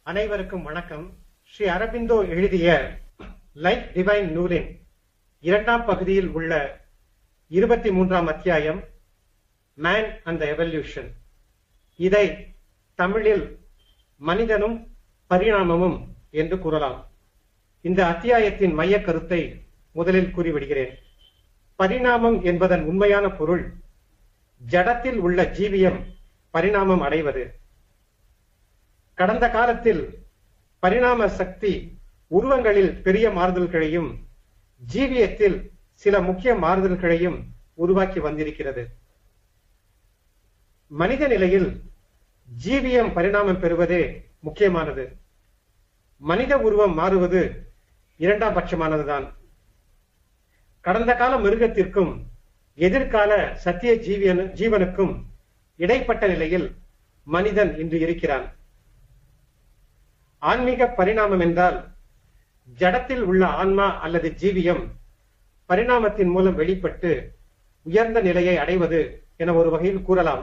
அனைவருக்கும் வணக்கம் ஸ்ரீ அரபிந்தோ எழுதிய லைஃப் டிவைன் நூலின் இரண்டாம் பகுதியில் உள்ள இருபத்தி மூன்றாம் அத்தியாயம் மேன் அண்ட் எவல்யூஷன் இதை தமிழில் மனிதனும் பரிணாமமும் என்று கூறலாம் இந்த அத்தியாயத்தின் மைய கருத்தை முதலில் கூறிவிடுகிறேன் பரிணாமம் என்பதன் உண்மையான பொருள் ஜடத்தில் உள்ள ஜீவியம் பரிணாமம் அடைவது கடந்த காலத்தில் பரிணாம சக்தி உருவங்களில் பெரிய மாறுதல்களையும் ஜீவியத்தில் சில முக்கிய மாறுதல்களையும் உருவாக்கி வந்திருக்கிறது மனித நிலையில் ஜீவியம் பரிணாமம் பெறுவதே முக்கியமானது மனித உருவம் மாறுவது இரண்டாம் பட்சமானதுதான் கடந்த கால மிருகத்திற்கும் எதிர்கால சத்திய ஜீவியன் ஜீவனுக்கும் இடைப்பட்ட நிலையில் மனிதன் இன்று இருக்கிறான் ஆன்மீக பரிணாமம் என்றால் ஜடத்தில் உள்ள ஆன்மா அல்லது ஜீவியம் பரிணாமத்தின் மூலம் வெளிப்பட்டு உயர்ந்த நிலையை அடைவது என ஒரு வகையில் கூறலாம்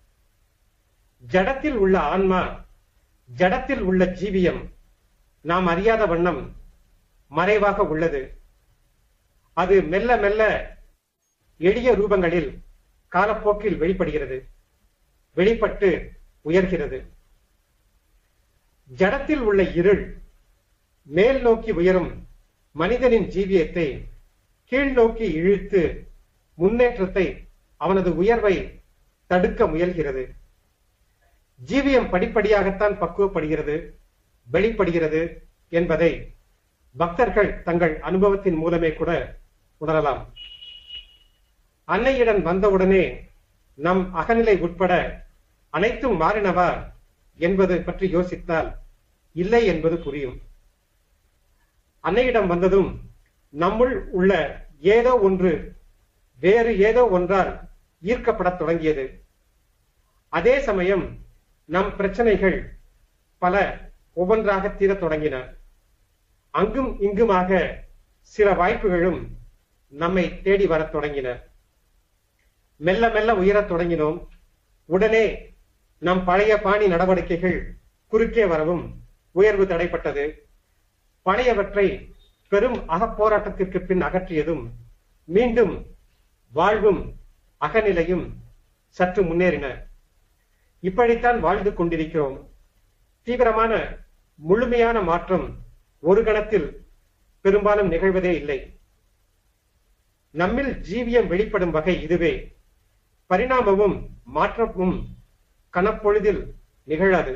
ஜடத்தில் உள்ள ஆன்மா ஜடத்தில் உள்ள ஜீவியம் நாம் அறியாத வண்ணம் மறைவாக உள்ளது அது மெல்ல மெல்ல எளிய ரூபங்களில் காலப்போக்கில் வெளிப்படுகிறது வெளிப்பட்டு உயர்கிறது ஜடத்தில் உள்ள இருள் மேல் நோக்கி உயரும் மனிதனின் ஜீவியத்தை கீழ் நோக்கி இழுத்து முன்னேற்றத்தை அவனது உயர்வை தடுக்க முயல்கிறது ஜீவியம் படிப்படியாகத்தான் பக்குவப்படுகிறது வெளிப்படுகிறது என்பதை பக்தர்கள் தங்கள் அனுபவத்தின் மூலமே கூட உணரலாம் அன்னையிடம் வந்தவுடனே நம் அகநிலை உட்பட அனைத்தும் மாறினவா என்பது பற்றி யோசித்தால் இல்லை என்பது புரியும் அன்னையிடம் வந்ததும் நம்முள் உள்ள ஏதோ ஒன்று வேறு ஏதோ ஒன்றால் ஈர்க்கப்படத் தொடங்கியது அதே சமயம் நம் பிரச்சனைகள் பல ஒவ்வொன்றாக தீரத் தொடங்கின அங்கும் இங்குமாக சில வாய்ப்புகளும் நம்மை தேடி வரத் தொடங்கின மெல்ல மெல்ல உயரத் தொடங்கினோம் உடனே நம் பழைய பாணி நடவடிக்கைகள் குறுக்கே வரவும் உயர்வு தடைப்பட்டது பழையவற்றை பெரும் அகப்போராட்டத்திற்கு பின் அகற்றியதும் மீண்டும் வாழ்வும் அகநிலையும் சற்று முன்னேறின இப்படித்தான் வாழ்ந்து கொண்டிருக்கிறோம் தீவிரமான முழுமையான மாற்றம் ஒரு கணத்தில் பெரும்பாலும் நிகழ்வதே இல்லை நம்மில் ஜீவியம் வெளிப்படும் வகை இதுவே பரிணாமமும் மாற்றமும் கனப்பொழுதில் நிகழாது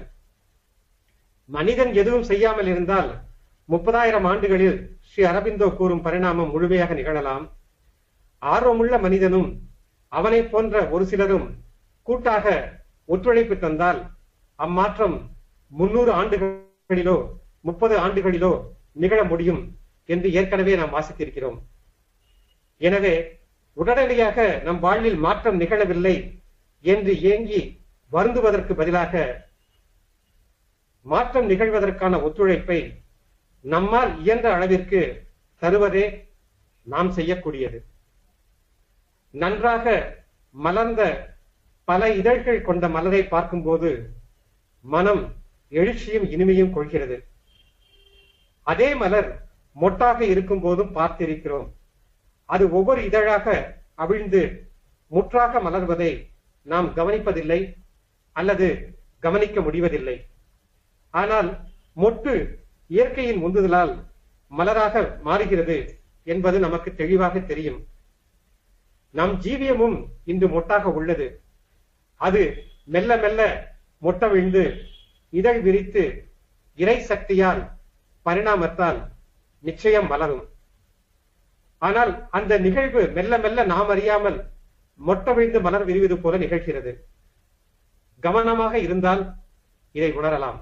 மனிதன் எதுவும் செய்யாமல் இருந்தால் முப்பதாயிரம் ஆண்டுகளில் ஸ்ரீ அரபிந்தோ கூறும் பரிணாமம் முழுமையாக நிகழலாம் ஆர்வமுள்ள மனிதனும் அவனை போன்ற ஒரு சிலரும் கூட்டாக ஒத்துழைப்பு தந்தால் அம்மாற்றம் முன்னூறு ஆண்டுகளிலோ முப்பது ஆண்டுகளிலோ நிகழ முடியும் என்று ஏற்கனவே நாம் வாசித்திருக்கிறோம் எனவே உடனடியாக நம் வாழ்வில் மாற்றம் நிகழவில்லை என்று ஏங்கி வருந்துவதற்கு பதிலாக மாற்றம் நிகழ்வதற்கான ஒத்துழைப்பை நம்மால் இயன்ற அளவிற்கு தருவதே நாம் செய்யக்கூடியது நன்றாக மலர்ந்த பல இதழ்கள் கொண்ட மலரை பார்க்கும்போது மனம் எழுச்சியும் இனிமையும் கொள்கிறது அதே மலர் மொட்டாக இருக்கும் போதும் பார்த்திருக்கிறோம் அது ஒவ்வொரு இதழாக அவிழ்ந்து முற்றாக மலர்வதை நாம் கவனிப்பதில்லை அல்லது கவனிக்க முடிவதில்லை ஆனால் மொட்டு இயற்கையின் உந்துதலால் மலராக மாறுகிறது என்பது நமக்கு தெளிவாக தெரியும் நம் ஜீவியமும் இன்று மொட்டாக உள்ளது அது மெல்ல மெல்ல மொட்ட விழுந்து இதழ் விரித்து இறை சக்தியால் பரிணாமத்தால் நிச்சயம் வளரும் ஆனால் அந்த நிகழ்வு மெல்ல மெல்ல நாம் அறியாமல் மொட்ட விழுந்து மலர் விரிவது போல நிகழ்கிறது கவனமாக இருந்தால் இதை உணரலாம்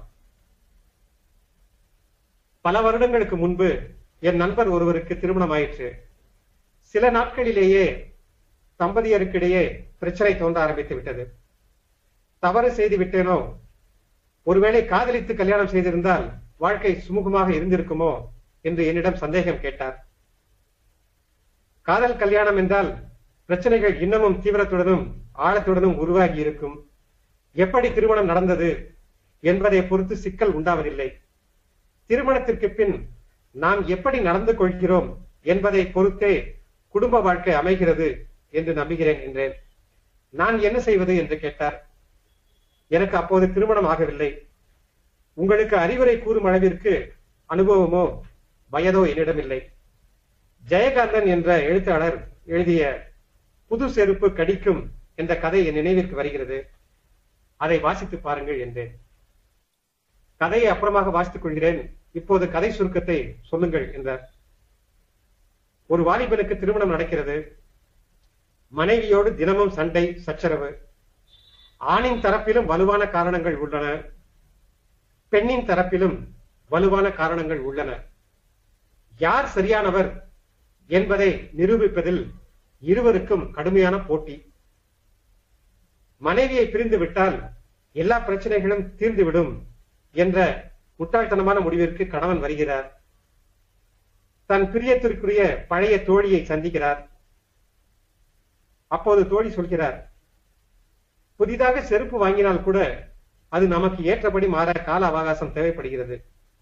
பல வருடங்களுக்கு முன்பு என் நண்பர் ஒருவருக்கு திருமணம் ஆயிற்று சில நாட்களிலேயே தம்பதியருக்கிடையே பிரச்சனை தோன்ற ஆரம்பித்து விட்டது தவறு செய்து விட்டேனோ ஒருவேளை காதலித்து கல்யாணம் செய்திருந்தால் வாழ்க்கை சுமூகமாக இருந்திருக்குமோ என்று என்னிடம் சந்தேகம் கேட்டார் காதல் கல்யாணம் என்றால் பிரச்சனைகள் இன்னமும் தீவிரத்துடனும் ஆழத்துடனும் உருவாகி இருக்கும் எப்படி திருமணம் நடந்தது என்பதை பொறுத்து சிக்கல் உண்டாவதில்லை திருமணத்திற்கு பின் நாம் எப்படி நடந்து கொள்கிறோம் என்பதை பொறுத்தே குடும்ப வாழ்க்கை அமைகிறது என்று நம்புகிறேன் என்றேன் நான் என்ன செய்வது என்று கேட்டார் எனக்கு அப்போது திருமணம் ஆகவில்லை உங்களுக்கு அறிவுரை கூறும் அளவிற்கு அனுபவமோ வயதோ என்னிடமில்லை ஜெயகாந்தன் என்ற எழுத்தாளர் எழுதிய புது செருப்பு கடிக்கும் என்ற கதை என் நினைவிற்கு வருகிறது அதை வாசித்து பாருங்கள் என்றேன் கதையை அப்புறமாக வாசித்துக் கொள்கிறேன் இப்போது கதை சுருக்கத்தை சொல்லுங்கள் என்றார் ஒரு வாலிபனுக்கு திருமணம் நடக்கிறது மனைவியோடு தினமும் சண்டை சச்சரவு ஆணின் தரப்பிலும் வலுவான காரணங்கள் உள்ளன பெண்ணின் தரப்பிலும் வலுவான காரணங்கள் உள்ளன யார் சரியானவர் என்பதை நிரூபிப்பதில் இருவருக்கும் கடுமையான போட்டி மனைவியை பிரிந்து விட்டால் எல்லா பிரச்சனைகளும் தீர்ந்துவிடும் என்ற முட்டாள்தனமான முடிவிற்கு கணவன் வருகிறார் தன் பிரியத்திற்குரிய பழைய தோழியை சந்திக்கிறார் அப்போது தோழி சொல்கிறார் புதிதாக செருப்பு வாங்கினால் கூட அது நமக்கு ஏற்றபடி மாற கால அவகாசம் தேவைப்படுகிறது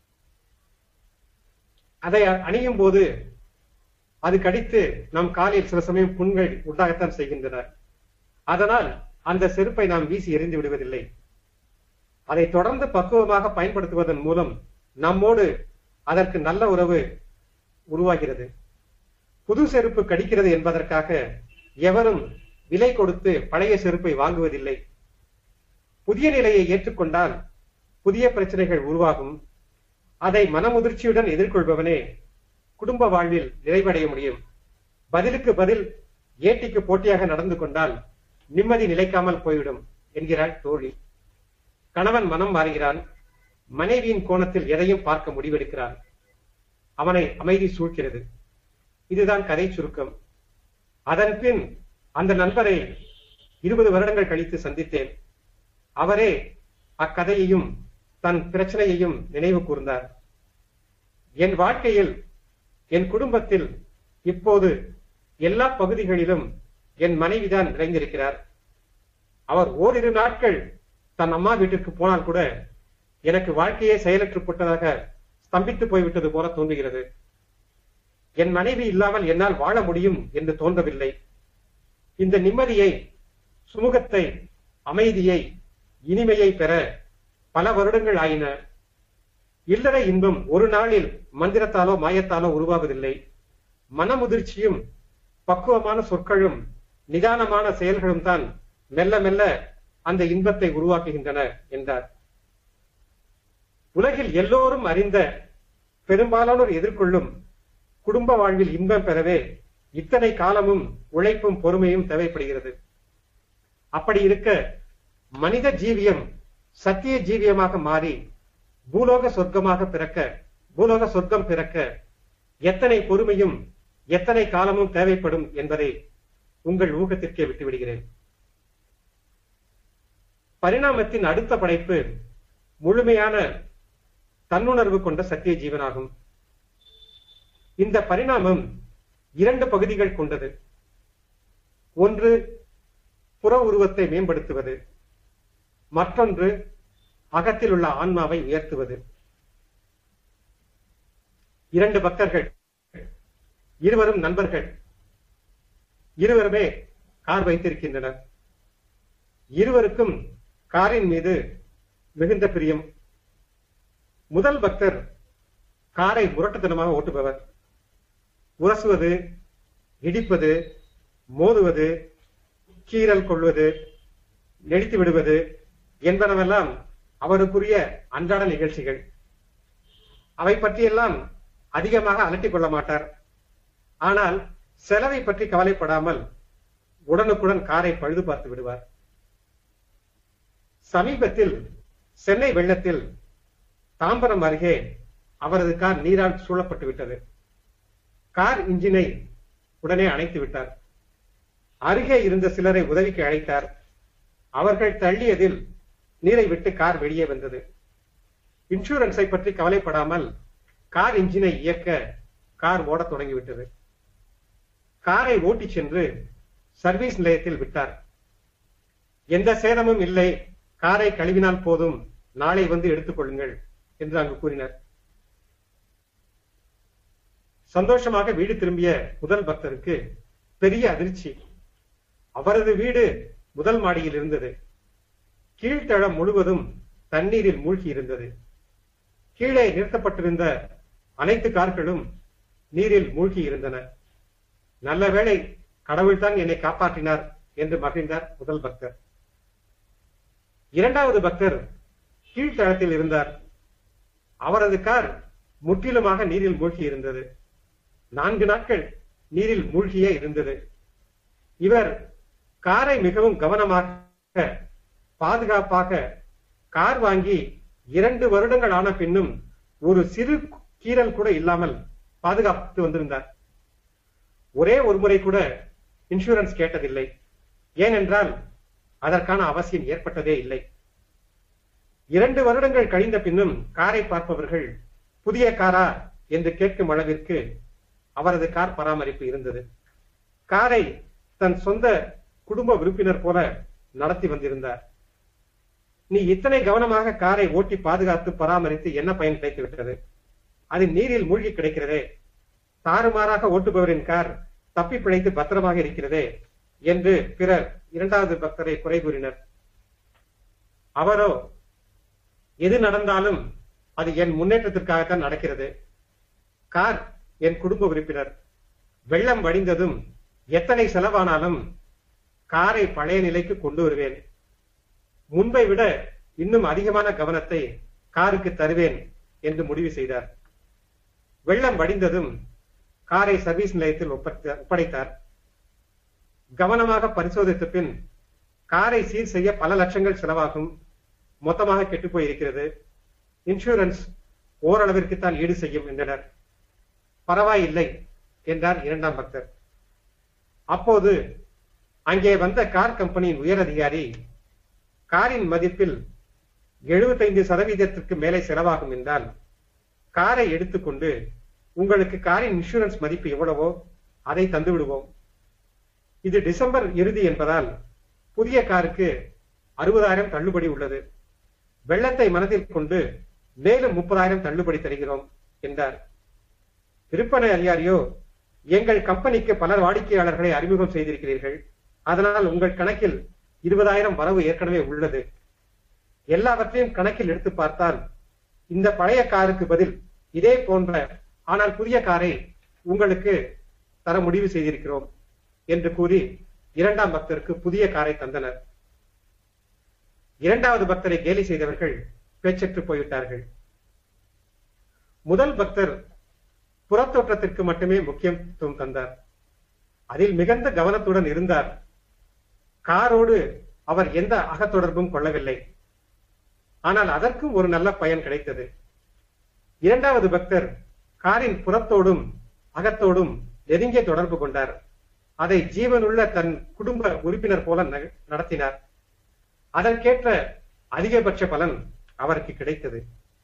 அதை அணியும் போது அது கடித்து நம் காலில் சில சமயம் புண்கள் உண்டாகத்தான் செய்கின்றன அதனால் அந்த செருப்பை நாம் வீசி எறிந்து விடுவதில்லை அதை தொடர்ந்து பக்குவமாக பயன்படுத்துவதன் மூலம் நம்மோடு அதற்கு நல்ல உறவு உருவாகிறது புது செருப்பு கடிக்கிறது என்பதற்காக எவரும் விலை கொடுத்து பழைய செருப்பை வாங்குவதில்லை புதிய நிலையை ஏற்றுக்கொண்டால் புதிய பிரச்சனைகள் உருவாகும் அதை மனமுதிர்ச்சியுடன் எதிர்கொள்பவனே குடும்ப வாழ்வில் நிறைவடைய முடியும் பதிலுக்கு பதில் ஏட்டிக்கு போட்டியாக நடந்து கொண்டால் நிம்மதி நிலைக்காமல் போய்விடும் என்கிறாள் தோழி கணவன் மனம் மாறுகிறான் மனைவியின் கோணத்தில் எதையும் பார்க்க முடிவெடுக்கிறான் அவனை அமைதி சூழ்கிறது இதுதான் கதை சுருக்கம் அதன் பின் அந்த நண்பரை இருபது வருடங்கள் கழித்து சந்தித்தேன் அவரே அக்கதையையும் தன் பிரச்சனையையும் நினைவு கூர்ந்தார் என் வாழ்க்கையில் என் குடும்பத்தில் இப்போது எல்லா பகுதிகளிலும் என் மனைவிதான் நிறைந்திருக்கிறார் அவர் ஓரிரு நாட்கள் தன் அம்மா வீட்டிற்கு போனால் கூட எனக்கு வாழ்க்கையே செயலற்று போட்டதாக ஸ்தம்பித்து போய்விட்டது போல தோன்றுகிறது என் மனைவி இல்லாமல் என்னால் வாழ முடியும் என்று தோன்றவில்லை இந்த நிம்மதியை சுமூகத்தை அமைதியை இனிமையை பெற பல வருடங்கள் ஆயின இல்லற இன்பம் ஒரு நாளில் மந்திரத்தாலோ மாயத்தாலோ உருவாவதில்லை மனமுதிர்ச்சியும் பக்குவமான சொற்களும் நிதானமான செயல்களும் தான் மெல்ல மெல்ல அந்த இன்பத்தை உருவாக்குகின்றன என்றார் உலகில் எல்லோரும் அறிந்த பெரும்பாலானோர் எதிர்கொள்ளும் குடும்ப வாழ்வில் இன்பம் பெறவே இத்தனை காலமும் உழைப்பும் பொறுமையும் தேவைப்படுகிறது அப்படி இருக்க மனித ஜீவியம் சத்திய ஜீவியமாக மாறி பூலோக சொர்க்கமாக பிறக்க பூலோக சொர்க்கம் பிறக்க எத்தனை பொறுமையும் எத்தனை காலமும் தேவைப்படும் என்பதை உங்கள் ஊகத்திற்கே விட்டுவிடுகிறேன் பரிணாமத்தின் அடுத்த படைப்பு முழுமையான தன்னுணர்வு கொண்ட சத்திய ஜீவனாகும் இந்த பரிணாமம் இரண்டு பகுதிகள் கொண்டது ஒன்று புற உருவத்தை மேம்படுத்துவது மற்றொன்று அகத்தில் உள்ள ஆன்மாவை உயர்த்துவது இரண்டு பக்தர்கள் இருவரும் நண்பர்கள் இருவருமே கார் வைத்திருக்கின்றனர் இருவருக்கும் காரின் மீது மிகுந்த பிரியம் முதல் பக்தர் காரை முரட்டுத்தனமாக ஓட்டுபவர் உரசுவது இடிப்பது மோதுவது கீறல் கொள்வது நெடித்து விடுவது என்பனவெல்லாம் அவருக்குரிய அன்றாட நிகழ்ச்சிகள் அவை பற்றியெல்லாம் அதிகமாக அலட்டிக் கொள்ள மாட்டார் ஆனால் செலவை பற்றி கவலைப்படாமல் உடனுக்குடன் காரை பழுது பார்த்து விடுவார் சமீபத்தில் சென்னை வெள்ளத்தில் தாம்பரம் அருகே அவரது கார் நீரால் சூழப்பட்டு விட்டது கார் இன்ஜினை உடனே அணைத்து விட்டார் அருகே இருந்த சிலரை உதவிக்கு அழைத்தார் அவர்கள் தள்ளியதில் நீரை விட்டு கார் வெளியே வந்தது இன்சூரன்ஸை பற்றி கவலைப்படாமல் கார் இன்ஜினை இயக்க கார் ஓடத் தொடங்கிவிட்டது காரை ஓட்டிச் சென்று சர்வீஸ் நிலையத்தில் விட்டார் எந்த சேதமும் இல்லை காரை கழுவினால் போதும் நாளை வந்து எடுத்துக்கொள்ளுங்கள் என்று அங்கு கூறினர் சந்தோஷமாக வீடு திரும்பிய முதல் பக்தருக்கு பெரிய அதிர்ச்சி அவரது வீடு முதல் மாடியில் இருந்தது கீழ்த்தளம் முழுவதும் தண்ணீரில் மூழ்கி இருந்தது கீழே நிறுத்தப்பட்டிருந்த அனைத்து கார்களும் நீரில் மூழ்கி இருந்தன நல்ல வேளை கடவுள்தான் என்னை காப்பாற்றினார் என்று மகிழ்ந்தார் முதல் பக்தர் இரண்டாவது பக்தர் கீழ்த்தளத்தில் இருந்தார் அவரது கார் முற்றிலுமாக நீரில் மூழ்கி இருந்தது நான்கு நாட்கள் நீரில் மூழ்கியே இருந்தது இவர் காரை மிகவும் கவனமாக பாதுகாப்பாக கார் வாங்கி இரண்டு வருடங்கள் ஆன பின்னும் ஒரு சிறு கீறல் கூட இல்லாமல் பாதுகாத்து வந்திருந்தார் ஒரே ஒரு முறை கூட இன்சூரன்ஸ் கேட்டதில்லை ஏனென்றால் அதற்கான அவசியம் ஏற்பட்டதே இல்லை இரண்டு வருடங்கள் கழிந்த பின்னும் காரை பார்ப்பவர்கள் புதிய காரா என்று கேட்கும் அளவிற்கு அவரது கார் பராமரிப்பு இருந்தது காரை தன் சொந்த குடும்ப உறுப்பினர் போல நடத்தி வந்திருந்தார் நீ இத்தனை கவனமாக காரை ஓட்டி பாதுகாத்து பராமரித்து என்ன பயன் கிடைத்து விட்டது அது நீரில் மூழ்கி கிடைக்கிறதே தாறுமாறாக ஓட்டுபவரின் கார் தப்பி பிழைத்து பத்திரமாக இருக்கிறதே என்று பிறர் இரண்டாவது பக்தரை குறை கூறினர் அவரோ எது நடந்தாலும் அது என் முன்னேற்றத்திற்காகத்தான் நடக்கிறது கார் என் குடும்ப உறுப்பினர் வெள்ளம் வடிந்ததும் எத்தனை செலவானாலும் காரை பழைய நிலைக்கு கொண்டு வருவேன் முன்பை விட இன்னும் அதிகமான கவனத்தை காருக்கு தருவேன் என்று முடிவு செய்தார் வெள்ளம் வடிந்ததும் காரை சர்வீஸ் நிலையத்தில் ஒப்படைத்தார் கவனமாக பரிசோதித்த பின் காரை சீர் செய்ய பல லட்சங்கள் செலவாகும் மொத்தமாக கெட்டு போயிருக்கிறது இன்சூரன்ஸ் ஓரளவிற்கு தான் ஈடு செய்யும் என்றனர் பரவாயில்லை என்றார் இரண்டாம் பக்தர் அப்போது அங்கே வந்த கார் கம்பெனியின் உயர் அதிகாரி காரின் மதிப்பில் எழுபத்தைந்து சதவீதத்திற்கு மேலே செலவாகும் என்றால் காரை எடுத்துக்கொண்டு உங்களுக்கு காரின் இன்சூரன்ஸ் மதிப்பு எவ்வளவோ அதை தந்து விடுவோம் இது டிசம்பர் இறுதி என்பதால் புதிய காருக்கு அறுபதாயிரம் தள்ளுபடி உள்ளது வெள்ளத்தை மனதில் கொண்டு மேலும் முப்பதாயிரம் தள்ளுபடி தருகிறோம் என்றார் விற்பனை அதிகாரியோ எங்கள் கம்பெனிக்கு பல வாடிக்கையாளர்களை அறிமுகம் செய்திருக்கிறீர்கள் அதனால் உங்கள் கணக்கில் இருபதாயிரம் வரவு ஏற்கனவே உள்ளது எல்லாவற்றையும் கணக்கில் எடுத்து பார்த்தால் இந்த பழைய காருக்கு பதில் இதே போன்ற ஆனால் புதிய காரை உங்களுக்கு தர முடிவு செய்திருக்கிறோம் என்று கூறி இரண்டாம் பக்தருக்கு புதிய காரை தந்தனர் இரண்டாவது பக்தரை கேலி செய்தவர்கள் பேச்சற்று போய்விட்டார்கள் முதல் பக்தர் புறத்தோற்றத்திற்கு மட்டுமே முக்கியத்துவம் தந்தார் அதில் மிகுந்த கவனத்துடன் இருந்தார் காரோடு அவர் எந்த அகத்தொடர்பும் கொள்ளவில்லை ஆனால் அதற்கும் ஒரு நல்ல பயன் கிடைத்தது இரண்டாவது பக்தர் காரின் புறத்தோடும் அகத்தோடும் நெருங்கிய தொடர்பு கொண்டார் அதை ஜீவனுள்ள தன் குடும்ப உறுப்பினர் போல நடத்தினார் அதற்கேற்ற அதிகபட்ச பலன் அவருக்கு கிடைத்தது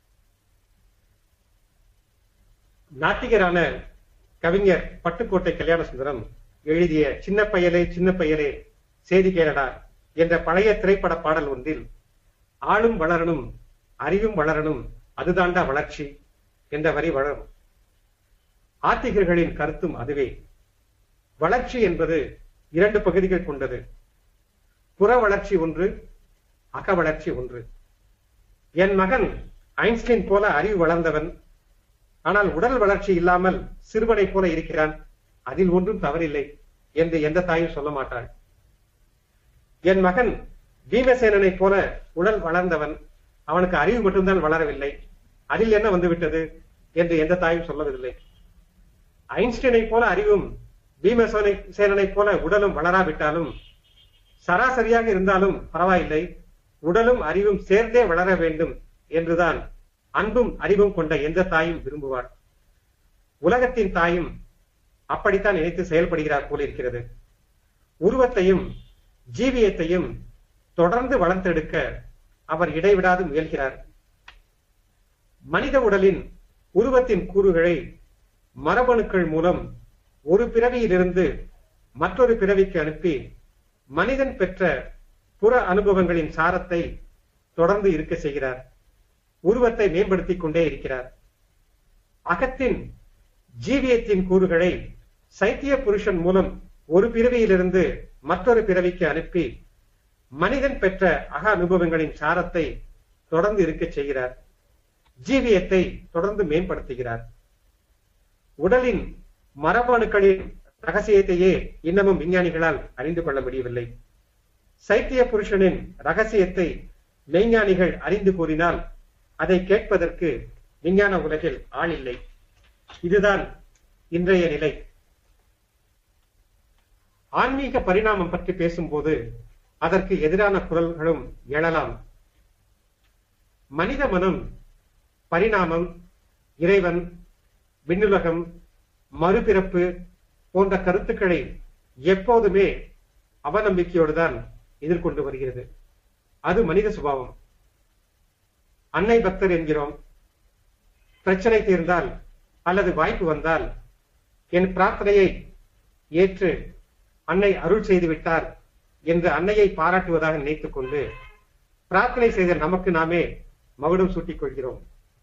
நாட்டிகரான கவிஞர் பட்டுக்கோட்டை கல்யாண சுந்தரம் எழுதிய சின்ன பயலே சின்ன பயலே செய்தி கேளடா என்ற பழைய திரைப்பட பாடல் ஒன்றில் ஆளும் வளரணும் அறிவும் வளரணும் அதுதாண்டா வளர்ச்சி என்ற வரி வளரும் ஆத்திகர்களின் கருத்தும் அதுவே வளர்ச்சி என்பது இரண்டு பகுதிகள் கொண்டது புற வளர்ச்சி ஒன்று அக வளர்ச்சி ஒன்று என் மகன் ஐன்ஸ்டைன் போல அறிவு வளர்ந்தவன் ஆனால் உடல் வளர்ச்சி இல்லாமல் சிறுவனை போல இருக்கிறான் அதில் ஒன்றும் தவறில்லை என்று எந்த தாயும் சொல்ல மாட்டாள் என் மகன் பீமசேனனை போல உடல் வளர்ந்தவன் அவனுக்கு அறிவு மட்டும்தான் வளரவில்லை அதில் என்ன வந்துவிட்டது என்று எந்த தாயும் சொல்லவில்லை ஐன்ஸ்டைனை போல அறிவும் பீமசேனை சேனனை போல உடலும் வளராவிட்டாலும் சராசரியாக இருந்தாலும் பரவாயில்லை உடலும் அறிவும் சேர்ந்தே வளர வேண்டும் என்றுதான் அன்பும் அறிவும் கொண்ட எந்த தாயும் விரும்புவாள் உலகத்தின் தாயும் அப்படித்தான் நினைத்து செயல்படுகிறார் போல இருக்கிறது உருவத்தையும் ஜீவியத்தையும் தொடர்ந்து வளர்த்தெடுக்க அவர் இடைவிடாது முயல்கிறார் மனித உடலின் உருவத்தின் கூறுகளை மரபணுக்கள் மூலம் ஒரு பிறவியிலிருந்து மற்றொரு பிறவிக்கு அனுப்பி மனிதன் பெற்ற புற அனுபவங்களின் சாரத்தை தொடர்ந்து இருக்க செய்கிறார் உருவத்தை மேம்படுத்திக் கொண்டே இருக்கிறார் அகத்தின் ஜீவியத்தின் கூறுகளை சைத்திய புருஷன் மூலம் ஒரு பிறவியிலிருந்து மற்றொரு பிறவிக்கு அனுப்பி மனிதன் பெற்ற அக அனுபவங்களின் சாரத்தை தொடர்ந்து இருக்கச் செய்கிறார் ஜீவியத்தை தொடர்ந்து மேம்படுத்துகிறார் உடலின் மரபணுக்களின் ரகசியத்தையே இன்னமும் விஞ்ஞானிகளால் அறிந்து கொள்ள முடியவில்லை சைத்திய புருஷனின் ரகசியத்தை மெய்ஞானிகள் அறிந்து கூறினால் அதை கேட்பதற்கு விஞ்ஞான உலகில் ஆள் இல்லை இதுதான் இன்றைய நிலை ஆன்மீக பரிணாமம் பற்றி பேசும்போது அதற்கு எதிரான குரல்களும் எழலாம் மனித மனம் பரிணாமம் இறைவன் விண்ணுலகம் மறுபிறப்பு போன்ற கருத்துக்களை எப்போதுமே அவநம்பிக்கையோடுதான் எதிர்கொண்டு வருகிறது அது மனித சுபாவம் அன்னை பக்தர் என்கிறோம் பிரச்சனை தீர்ந்தால் அல்லது வாய்ப்பு வந்தால் என் பிரார்த்தனையை ஏற்று அன்னை அருள் செய்து விட்டார் என்று அன்னையை பாராட்டுவதாக நினைத்துக் கொண்டு பிரார்த்தனை செய்த நமக்கு நாமே மகுடம் சூட்டிக் கொள்கிறோம்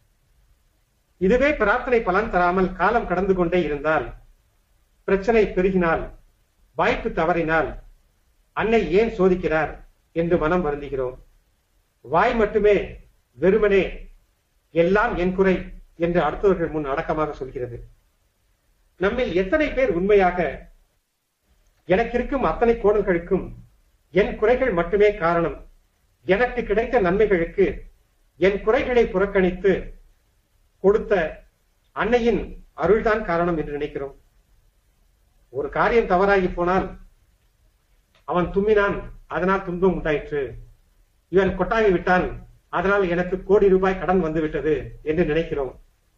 இதுவே பிரார்த்தனை பலன் தராமல் காலம் கடந்து கொண்டே இருந்தால் பிரச்சனை பெருகினால் வாய்ப்பு தவறினால் அன்னை ஏன் சோதிக்கிறார் என்று மனம் வருந்துகிறோம் வாய் மட்டுமே வெறுமனே எல்லாம் என் குறை என்று அடுத்தவர்கள் முன் அடக்கமாக சொல்கிறது நம்மில் எத்தனை பேர் உண்மையாக எனக்கு இருக்கும் அத்தனை கோணல்களுக்கும் என் குறைகள் மட்டுமே காரணம் எனக்கு கிடைத்த நன்மைகளுக்கு என் குறைகளை புறக்கணித்து கொடுத்த அன்னையின் அருள்தான் காரணம் என்று நினைக்கிறோம் ஒரு காரியம் தவறாகி போனால் அவன் தும்மினான் அதனால் துன்பம் உண்டாயிற்று இவன் கொட்டாவி விட்டான் அதனால் எனக்கு கோடி ரூபாய் கடன் வந்து விட்டது என்று நினைக்கிறோம்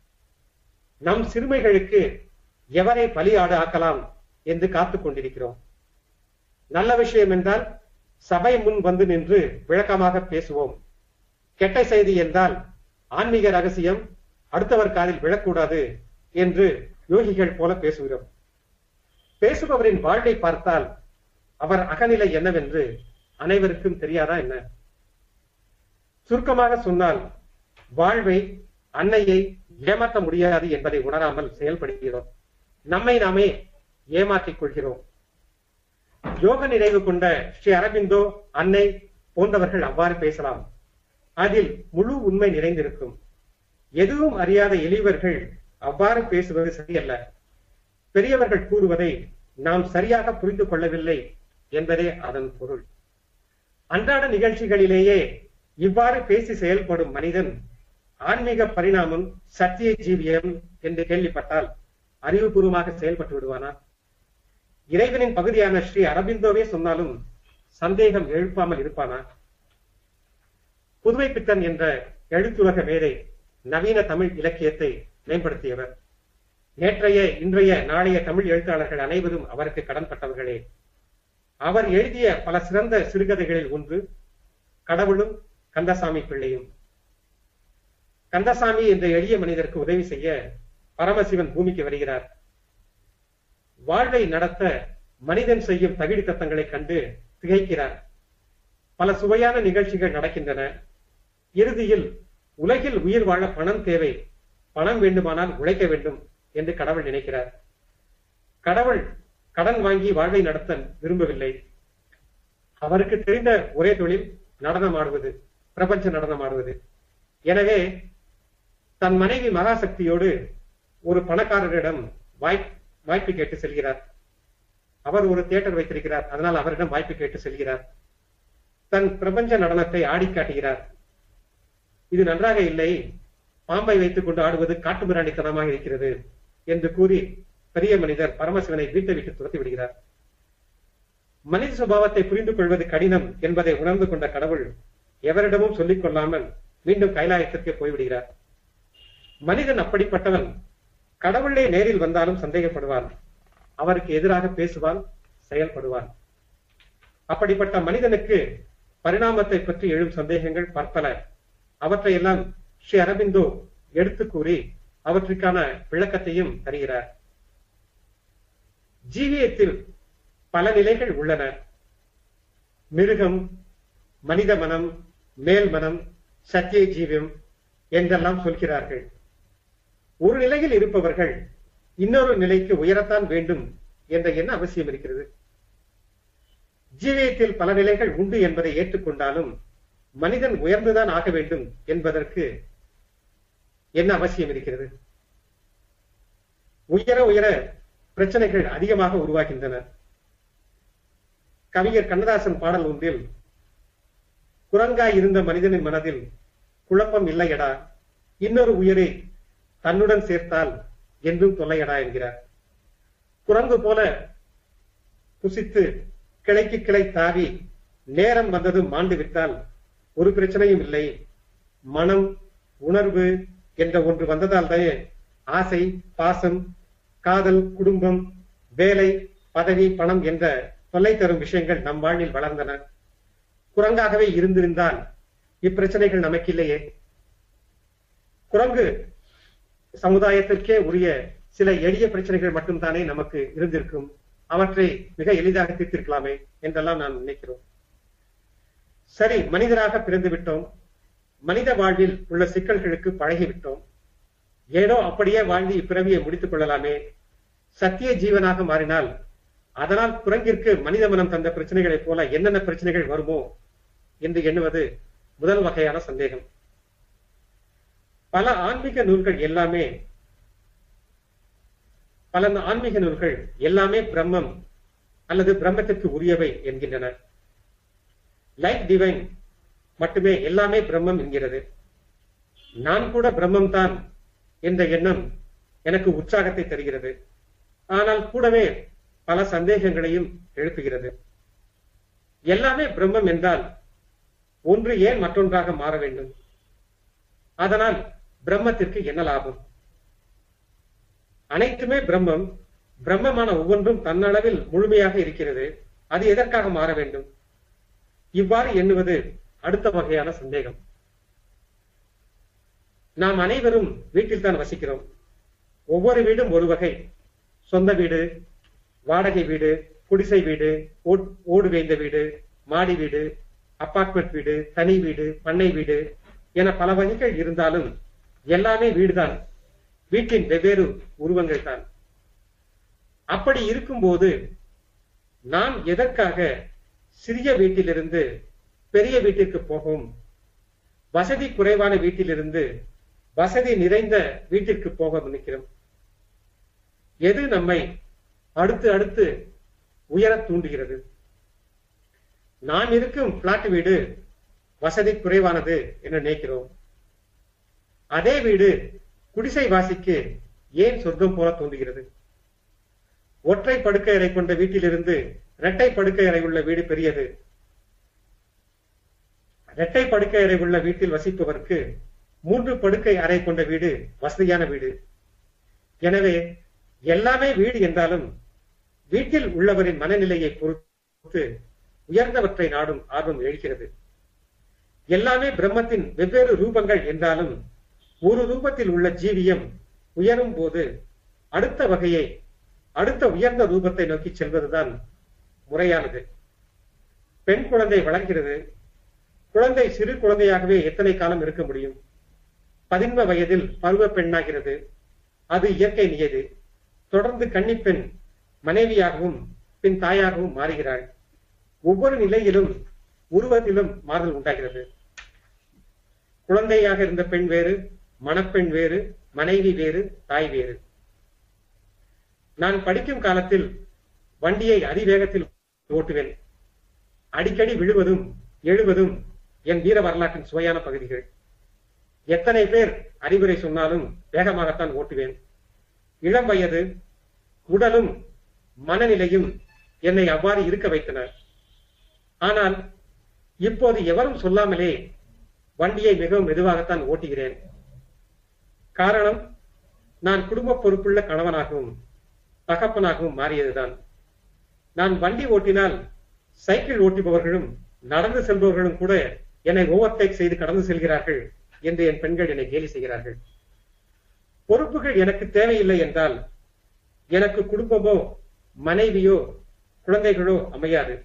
நம் சிறுமைகளுக்கு எவரை பலியாடு ஆக்கலாம் என்று காத்துக் கொண்டிருக்கிறோம் நல்ல விஷயம் என்றால் சபை முன் வந்து நின்று விளக்கமாக பேசுவோம் கெட்ட செய்தி என்றால் ஆன்மீக ரகசியம் அடுத்தவர் காதில் விழக்கூடாது என்று யோகிகள் போல பேசுகிறோம் பேசுபவரின் வாழ்வை பார்த்தால் அவர் அகநிலை என்னவென்று அனைவருக்கும் தெரியாதா என்ன சுருக்கமாக சொன்னால் வாழ்வை அன்னையை ஏமாற்ற முடியாது என்பதை உணராமல் செயல்படுகிறோம் நம்மை நாமே ஏமாற்றிக் கொள்கிறோம் யோக நினைவு கொண்ட ஸ்ரீ அரபிந்தோ அன்னை போன்றவர்கள் அவ்வாறு பேசலாம் அதில் முழு உண்மை நிறைந்திருக்கும் எதுவும் அறியாத எளியவர்கள் அவ்வாறு பேசுவது சரியல்ல பெரியவர்கள் கூறுவதை நாம் சரியாக புரிந்து கொள்ளவில்லை என்பதே அதன் பொருள் அன்றாட நிகழ்ச்சிகளிலேயே இவ்வாறு பேசி செயல்படும் மனிதன் ஆன்மீக பரிணாமம் சத்திய ஜீவியம் என்று கேள்விப்பட்டால் அறிவுபூர்வமாக செயல்பட்டு விடுவானா இறைவனின் பகுதியான ஸ்ரீ அரபிந்தோவே சொன்னாலும் சந்தேகம் எழுப்பாமல் இருப்பானா புதுமை பித்தன் என்ற எழுத்துலக மேதை நவீன தமிழ் இலக்கியத்தை மேம்படுத்தியவர் நேற்றைய இன்றைய நாளைய தமிழ் எழுத்தாளர்கள் அனைவரும் அவருக்கு கடன்பட்டவர்களே அவர் எழுதிய பல சிறந்த சிறுகதைகளில் ஒன்று கடவுளும் கந்தசாமி பிள்ளையும் கந்தசாமி என்ற எளிய மனிதருக்கு உதவி செய்ய பரமசிவன் பூமிக்கு வருகிறார் வாழ்வை நடத்த மனிதன் செய்யும் தகிடி தத்தங்களை கண்டு திகைக்கிறார் பல சுவையான நிகழ்ச்சிகள் நடக்கின்றன இறுதியில் உலகில் உயிர் வாழ பணம் தேவை பணம் வேண்டுமானால் உழைக்க வேண்டும் என்று கடவுள் நினைக்கிறார் கடவுள் கடன் வாங்கி வாழ்வை நடத்த விரும்பவில்லை அவருக்கு தெரிந்த ஒரே தொழில் நடனம் ஆடுவது பிரபஞ்ச நடனம் ஆடுவது எனவே தன் மனைவி மகாசக்தியோடு ஒரு பணக்காரரிடம் வாய்ப் வாய்ப்பு கேட்டு செல்கிறார் அவர் ஒரு தியேட்டர் வைத்திருக்கிறார் அதனால் அவரிடம் வாய்ப்பு கேட்டு செல்கிறார் தன் பிரபஞ்ச நடனத்தை ஆடி காட்டுகிறார் இது நன்றாக இல்லை பாம்பை வைத்துக் கொண்டு ஆடுவது காட்டு மிராண்டித்தனமாக இருக்கிறது என்று கூறி பெரிய மனிதர் பரமசிவனை வீட்டை விட்டு துரத்தி விடுகிறார் மனித சுபாவத்தை புரிந்து கொள்வது கடினம் என்பதை உணர்ந்து கொண்ட கடவுள் எவரிடமும் சொல்லிக் கொள்ளாமல் மீண்டும் கைலாயத்திற்கு போய்விடுகிறார் மனிதன் அப்படிப்பட்டவன் கடவுளே நேரில் வந்தாலும் சந்தேகப்படுவான் அவருக்கு எதிராக பேசுவான் செயல்படுவான் அப்படிப்பட்ட மனிதனுக்கு பரிணாமத்தை பற்றி எழும் சந்தேகங்கள் பற்பல அவற்றையெல்லாம் ஸ்ரீ அரபிந்தோ எடுத்து கூறி அவற்றுக்கான விளக்கத்தையும் தருகிறார் ஜீவியத்தில் பல நிலைகள் உள்ளன மிருகம் மனித மனம் மேல் மனம் சத்திய ஜீவியம் என்றெல்லாம் சொல்கிறார்கள் ஒரு நிலையில் இருப்பவர்கள் இன்னொரு நிலைக்கு உயரத்தான் வேண்டும் என்ற என்ன அவசியம் இருக்கிறது ஜீவியத்தில் பல நிலைகள் உண்டு என்பதை ஏற்றுக்கொண்டாலும் மனிதன் உயர்ந்துதான் ஆக வேண்டும் என்பதற்கு என்ன அவசியம் இருக்கிறது உயர உயர பிரச்சனைகள் அதிகமாக உருவாகின்றன கவிஞர் கண்ணதாசன் பாடல் ஒன்றில் குரங்காய் இருந்த மனிதனின் மனதில் குழப்பம் இல்லையடா இன்னொரு உயிரை தன்னுடன் சேர்த்தால் என்றும் தொல்லையடா என்கிறார் குரங்கு போல புசித்து கிளைக்கு கிளை தாவி நேரம் வந்ததும் மாண்டு விட்டால் ஒரு பிரச்சனையும் இல்லை மனம் உணர்வு என்ற ஒன்று வந்ததால் தானே ஆசை பாசம் காதல் குடும்பம் வேலை பதவி பணம் என்ற தொல்லை தரும் விஷயங்கள் நம் வாழ்வில் வளர்ந்தன குரங்காகவே இருந்திருந்தால் இப்பிரச்சனைகள் நமக்கு இல்லையே குரங்கு சமுதாயத்திற்கே உரிய சில எளிய பிரச்சனைகள் மட்டும்தானே நமக்கு இருந்திருக்கும் அவற்றை மிக எளிதாக தீர்த்திருக்கலாமே என்றெல்லாம் நான் நினைக்கிறோம் சரி மனிதராக பிறந்து விட்டோம் மனித வாழ்வில் உள்ள சிக்கல்களுக்கு பழகிவிட்டோம் ஏதோ அப்படியே வாழ்ந்து இப்பிறவியை முடித்துக் கொள்ளலாமே சத்திய ஜீவனாக மாறினால் அதனால் குரங்கிற்கு மனித மனம் தந்த பிரச்சனைகளைப் போல என்னென்ன பிரச்சனைகள் வருமோ என்று எண்ணுவது முதல் வகையான சந்தேகம் பல ஆன்மீக நூல்கள் எல்லாமே பல ஆன்மீக நூல்கள் எல்லாமே பிரம்மம் அல்லது பிரம்மத்திற்கு உரியவை என்கின்றன லைட் டிவைன் மட்டுமே எல்லாமே பிரம்மம் என்கிறது நான் கூட பிரம்மம் தான் என்ற எண்ணம் எனக்கு உற்சாகத்தை தருகிறது ஆனால் கூடவே பல சந்தேகங்களையும் எழுப்புகிறது எல்லாமே பிரம்மம் என்றால் ஒன்று ஏன் மற்றொன்றாக மாற வேண்டும் அதனால் பிரம்மத்திற்கு என்ன லாபம் அனைத்துமே பிரம்மம் பிரம்மமான ஒவ்வொன்றும் தன்னளவில் முழுமையாக இருக்கிறது அது எதற்காக மாற வேண்டும் இவ்வாறு எண்ணுவது அடுத்த வகையான சந்தேகம் நாம் அனைவரும் வீட்டில் தான் வசிக்கிறோம் ஒவ்வொரு வீடும் ஒரு வகை சொந்த வீடு வாடகை வீடு குடிசை வீடு ஓடு வேந்த வீடு மாடி வீடு அபார்ட்மெண்ட் வீடு தனி வீடு பண்ணை வீடு என பல வகைகள் இருந்தாலும் எல்லாமே வீடுதான் வீட்டின் வெவ்வேறு உருவங்கள் தான் அப்படி இருக்கும்போது நாம் எதற்காக சிறிய வீட்டிலிருந்து பெரிய வீட்டிற்கு போகும் வசதி குறைவான வீட்டிலிருந்து வசதி நிறைந்த வீட்டிற்கு போக நினைக்கிறோம் எது நம்மை அடுத்து அடுத்து உயர தூண்டுகிறது நாம் இருக்கும் பிளாட் வீடு வசதி குறைவானது என்று நினைக்கிறோம் அதே வீடு குடிசை வாசிக்கு ஏன் சொர்க்கம் போல தோன்றுகிறது ஒற்றை படுக்கை அறை கொண்ட வீட்டிலிருந்து இரட்டை படுக்கை அறை உள்ள வீடு பெரியது இரட்டை படுக்கை அறை உள்ள வீட்டில் வசிப்பவருக்கு மூன்று படுக்கை அறை கொண்ட வீடு வசதியான வீடு எனவே எல்லாமே வீடு என்றாலும் வீட்டில் உள்ளவரின் மனநிலையை பொறுத்து உயர்ந்தவற்றை நாடும் ஆர்வம் எழுகிறது எல்லாமே பிரம்மத்தின் வெவ்வேறு ரூபங்கள் என்றாலும் ஒரு ரூபத்தில் உள்ள ஜீவியம் உயரும் போது அடுத்த வகையை அடுத்த உயர்ந்த ரூபத்தை நோக்கி செல்வதுதான் முறையானது பெண் குழந்தை வளர்கிறது குழந்தை சிறு குழந்தையாகவே எத்தனை காலம் இருக்க முடியும் பதின்ம வயதில் பருவ பெண்ணாகிறது அது இயற்கை நியது தொடர்ந்து கன்னிப்பெண் மனைவியாகவும் பின் தாயாகவும் மாறுகிறாள் ஒவ்வொரு நிலையிலும் உருவத்திலும் மாறுதல் உண்டாகிறது குழந்தையாக இருந்த பெண் வேறு மணப்பெண் வேறு மனைவி வேறு தாய் வேறு நான் படிக்கும் காலத்தில் வண்டியை அதிவேகத்தில் ஓட்டுவேன் அடிக்கடி விழுவதும் எழுவதும் என் வீர வரலாற்றின் சுவையான பகுதிகள் எத்தனை பேர் அறிவுரை சொன்னாலும் வேகமாகத்தான் ஓட்டுவேன் இளம் வயது உடலும் மனநிலையும் என்னை அவ்வாறு இருக்க வைத்தனர் ஆனால் இப்போது எவரும் சொல்லாமலே வண்டியை மிகவும் மெதுவாகத்தான் ஓட்டுகிறேன் காரணம் நான் குடும்ப பொறுப்புள்ள கணவனாகவும் தகப்பனாகவும் மாறியதுதான் நான் வண்டி ஓட்டினால் சைக்கிள் ஓட்டுபவர்களும் நடந்து செல்பவர்களும் கூட என்னை ஓவர்டேக் செய்து கடந்து செல்கிறார்கள் என்று என் பெண்கள் என்னை கேலி செய்கிறார்கள் பொறுப்புகள் எனக்கு தேவையில்லை என்றால் எனக்கு குடும்பமோ மனைவியோ குழந்தைகளோ அமையாது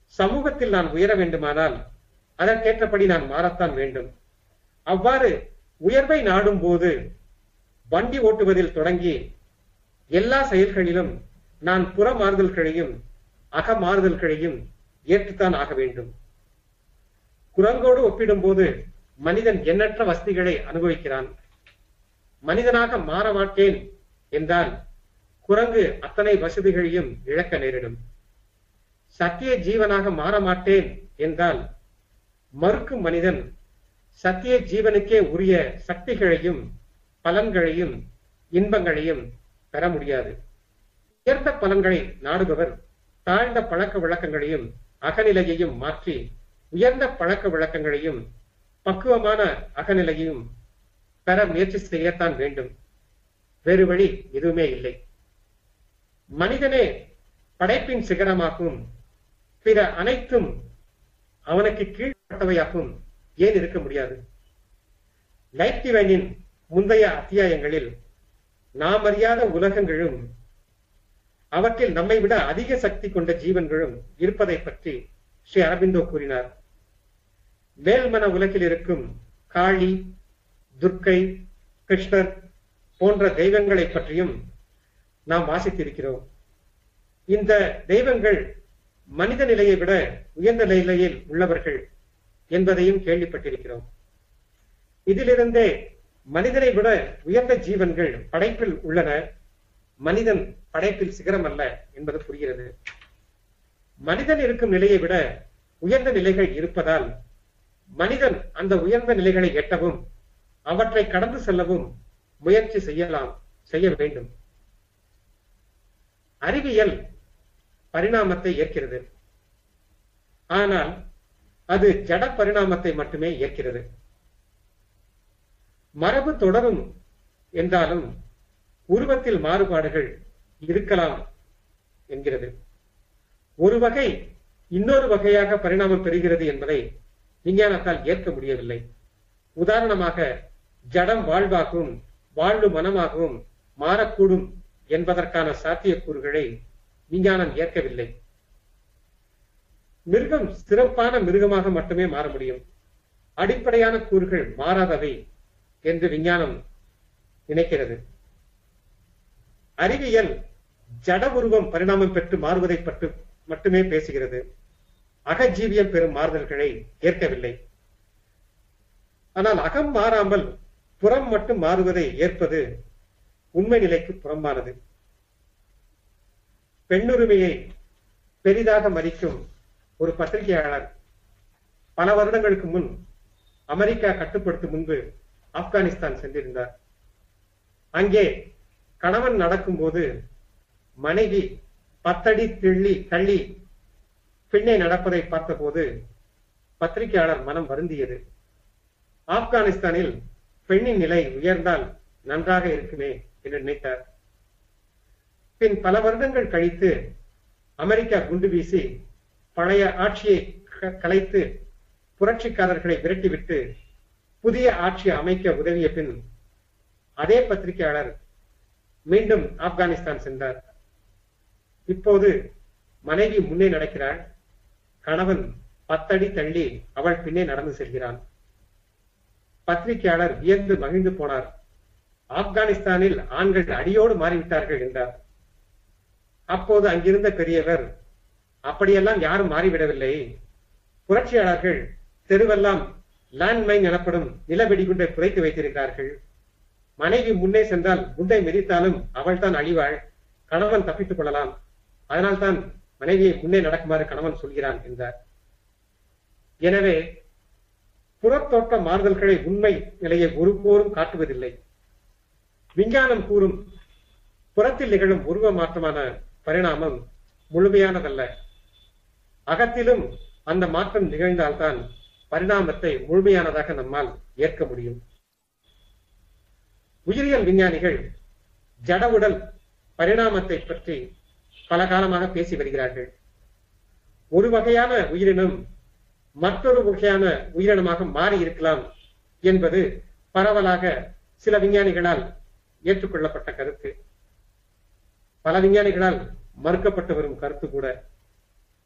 சமூகத்தில் நான் உயர வேண்டுமானால் அதற்கேற்றபடி நான் மாறத்தான் வேண்டும் அவ்வாறு உயர்வை நாடும் போது வண்டி ஓட்டுவதில் தொடங்கி எல்லா செயல்களிலும் நான் புறமாறுதல்களையும் அகமாறுதல்களையும் ஏற்றுத்தான் ஆக வேண்டும் குரங்கோடு ஒப்பிடும்போது மனிதன் எண்ணற்ற வசதிகளை அனுபவிக்கிறான் மனிதனாக மாற மாட்டேன் என்றால் குரங்கு அத்தனை வசதிகளையும் இழக்க நேரிடும் சத்திய ஜீவனாக மாற மாட்டேன் என்றால் மறுக்கும் மனிதன் சத்திய ஜீவனுக்கே உரிய சக்திகளையும் பலன்களையும் இன்பங்களையும் பெற முடியாது உயர்ந்த பலன்களை நாடுபவர் தாழ்ந்த பழக்க வழக்கங்களையும் அகநிலையையும் மாற்றி உயர்ந்த பழக்க வழக்கங்களையும் பக்குவமான அகநிலையையும் பெற முயற்சி செய்யத்தான் வேண்டும் வேறு வழி எதுவுமே இல்லை மனிதனே படைப்பின் சிகரமாகும் பிற அனைத்தும் அவனுக்கு கீழ்பட்டவையாகும் ஏன் இருக்க முடியாது லைட் டிவைனின் முந்தைய அத்தியாயங்களில் நாம் அறியாத உலகங்களும் அவற்றில் நம்மை விட அதிக சக்தி கொண்ட ஜீவன்களும் இருப்பதை பற்றி ஸ்ரீ அரபிந்தோ கூறினார் மேல்மன உலகில் இருக்கும் காளி துர்க்கை கிருஷ்ணர் போன்ற தெய்வங்களை பற்றியும் நாம் வாசித்திருக்கிறோம் இந்த தெய்வங்கள் மனித நிலையை விட உயர்ந்த நிலையில் உள்ளவர்கள் என்பதையும் கேள்விப்பட்டிருக்கிறோம் இதிலிருந்தே மனிதனை விட உயர்ந்த ஜீவன்கள் படைப்பில் உள்ளன மனிதன் படைப்பில் சிகரம் அல்ல என்பது புரிகிறது மனிதன் இருக்கும் நிலையை விட உயர்ந்த நிலைகள் இருப்பதால் மனிதன் அந்த உயர்ந்த நிலைகளை எட்டவும் அவற்றை கடந்து செல்லவும் முயற்சி செய்யலாம் செய்ய வேண்டும் அறிவியல் பரிணாமத்தை ஏற்கிறது ஆனால் அது ஜட பரிணாமத்தை மட்டுமே ஏற்கிறது மரபு தொடரும் என்றாலும் உருவத்தில் மாறுபாடுகள் இருக்கலாம் என்கிறது ஒரு வகை இன்னொரு வகையாக பரிணாமம் பெறுகிறது என்பதை விஞ்ஞானத்தால் ஏற்க முடியவில்லை உதாரணமாக ஜடம் வாழ்வாகவும் வாழ்வு மனமாகவும் மாறக்கூடும் என்பதற்கான சாத்தியக்கூறுகளை விஞ்ஞானம் ஏற்கவில்லை மிருகம் சிறப்பான மிருகமாக மட்டுமே மாற முடியும் அடிப்படையான கூறுகள் மாறாதவை என்று விஞ்ஞானம் நினைக்கிறது அறிவியல் ஜட உருவம் பரிணாமம் பெற்று மாறுவதை பற்றி மட்டுமே பேசுகிறது அகஜீவியம் பெறும் மாறுதல்களை ஏற்கவில்லை ஆனால் அகம் மாறாமல் புறம் மட்டும் மாறுவதை ஏற்பது உண்மை நிலைக்கு புறம்பானது பெண்ணுரிமையை பெரிதாக மதிக்கும் ஒரு பத்திரிகையாளர் பல வருடங்களுக்கு முன் அமெரிக்கா கட்டுப்படுத்தும் முன்பு ஆப்கானிஸ்தான் சென்றிருந்தார் அங்கே கணவன் நடக்கும்போது மனைவி பத்தடி திள்ளி தள்ளி பின்னே நடப்பதை பார்த்தபோது பத்திரிகையாளர் மனம் வருந்தியது ஆப்கானிஸ்தானில் பெண்ணின் நிலை உயர்ந்தால் நன்றாக இருக்குமே என்று நினைத்தார் பின் பல வருடங்கள் கழித்து அமெரிக்கா குண்டு வீசி பழைய ஆட்சியை கலைத்து புரட்சிக்காரர்களை விரட்டிவிட்டு புதிய ஆட்சியை அமைக்க உதவிய பின் அதே பத்திரிகையாளர் மீண்டும் ஆப்கானிஸ்தான் சென்றார் இப்போது மனைவி முன்னே நடக்கிறாள் கணவன் பத்தடி தள்ளி அவள் பின்னே நடந்து செல்கிறான் பத்திரிகையாளர் வியந்து மகிழ்ந்து போனார் ஆப்கானிஸ்தானில் ஆண்கள் அடியோடு மாறிவிட்டார்கள் என்றார் அப்போது அங்கிருந்த பெரியவர் அப்படியெல்லாம் யாரும் மாறிவிடவில்லை புரட்சியாளர்கள் தெருவெல்லாம் லேண்ட்மைன் எனப்படும் நில வெடிகுண்டை புதைத்து வைத்திருக்கிறார்கள் மனைவி முன்னே சென்றால் குண்டை மிதித்தாலும் அவள் தான் அழிவாள் கணவன் தப்பித்துக் கொள்ளலாம் அதனால்தான் மனைவியை முன்னே நடக்குமாறு கணவன் சொல்கிறான் என்றார் எனவே புறத்தோட்ட மாறுதல்களை உண்மை நிலையை ஒருபோரும் காட்டுவதில்லை விஞ்ஞானம் கூறும் புறத்தில் நிகழும் உருவ மாற்றமான பரிணாமம் முழுமையானதல்ல அகத்திலும் அந்த மாற்றம் நிகழ்ந்தால்தான் பரிணாமத்தை முழுமையானதாக நம்மால் ஏற்க முடியும் உயிரியல் விஞ்ஞானிகள் ஜட உடல் பரிணாமத்தை பற்றி பல காலமாக பேசி வருகிறார்கள் ஒரு வகையான உயிரினம் மற்றொரு வகையான உயிரினமாக மாறி இருக்கலாம் என்பது பரவலாக சில விஞ்ஞானிகளால் ஏற்றுக்கொள்ளப்பட்ட கருத்து பல விஞ்ஞானிகளால் மறுக்கப்பட்டு வரும் கருத்து கூட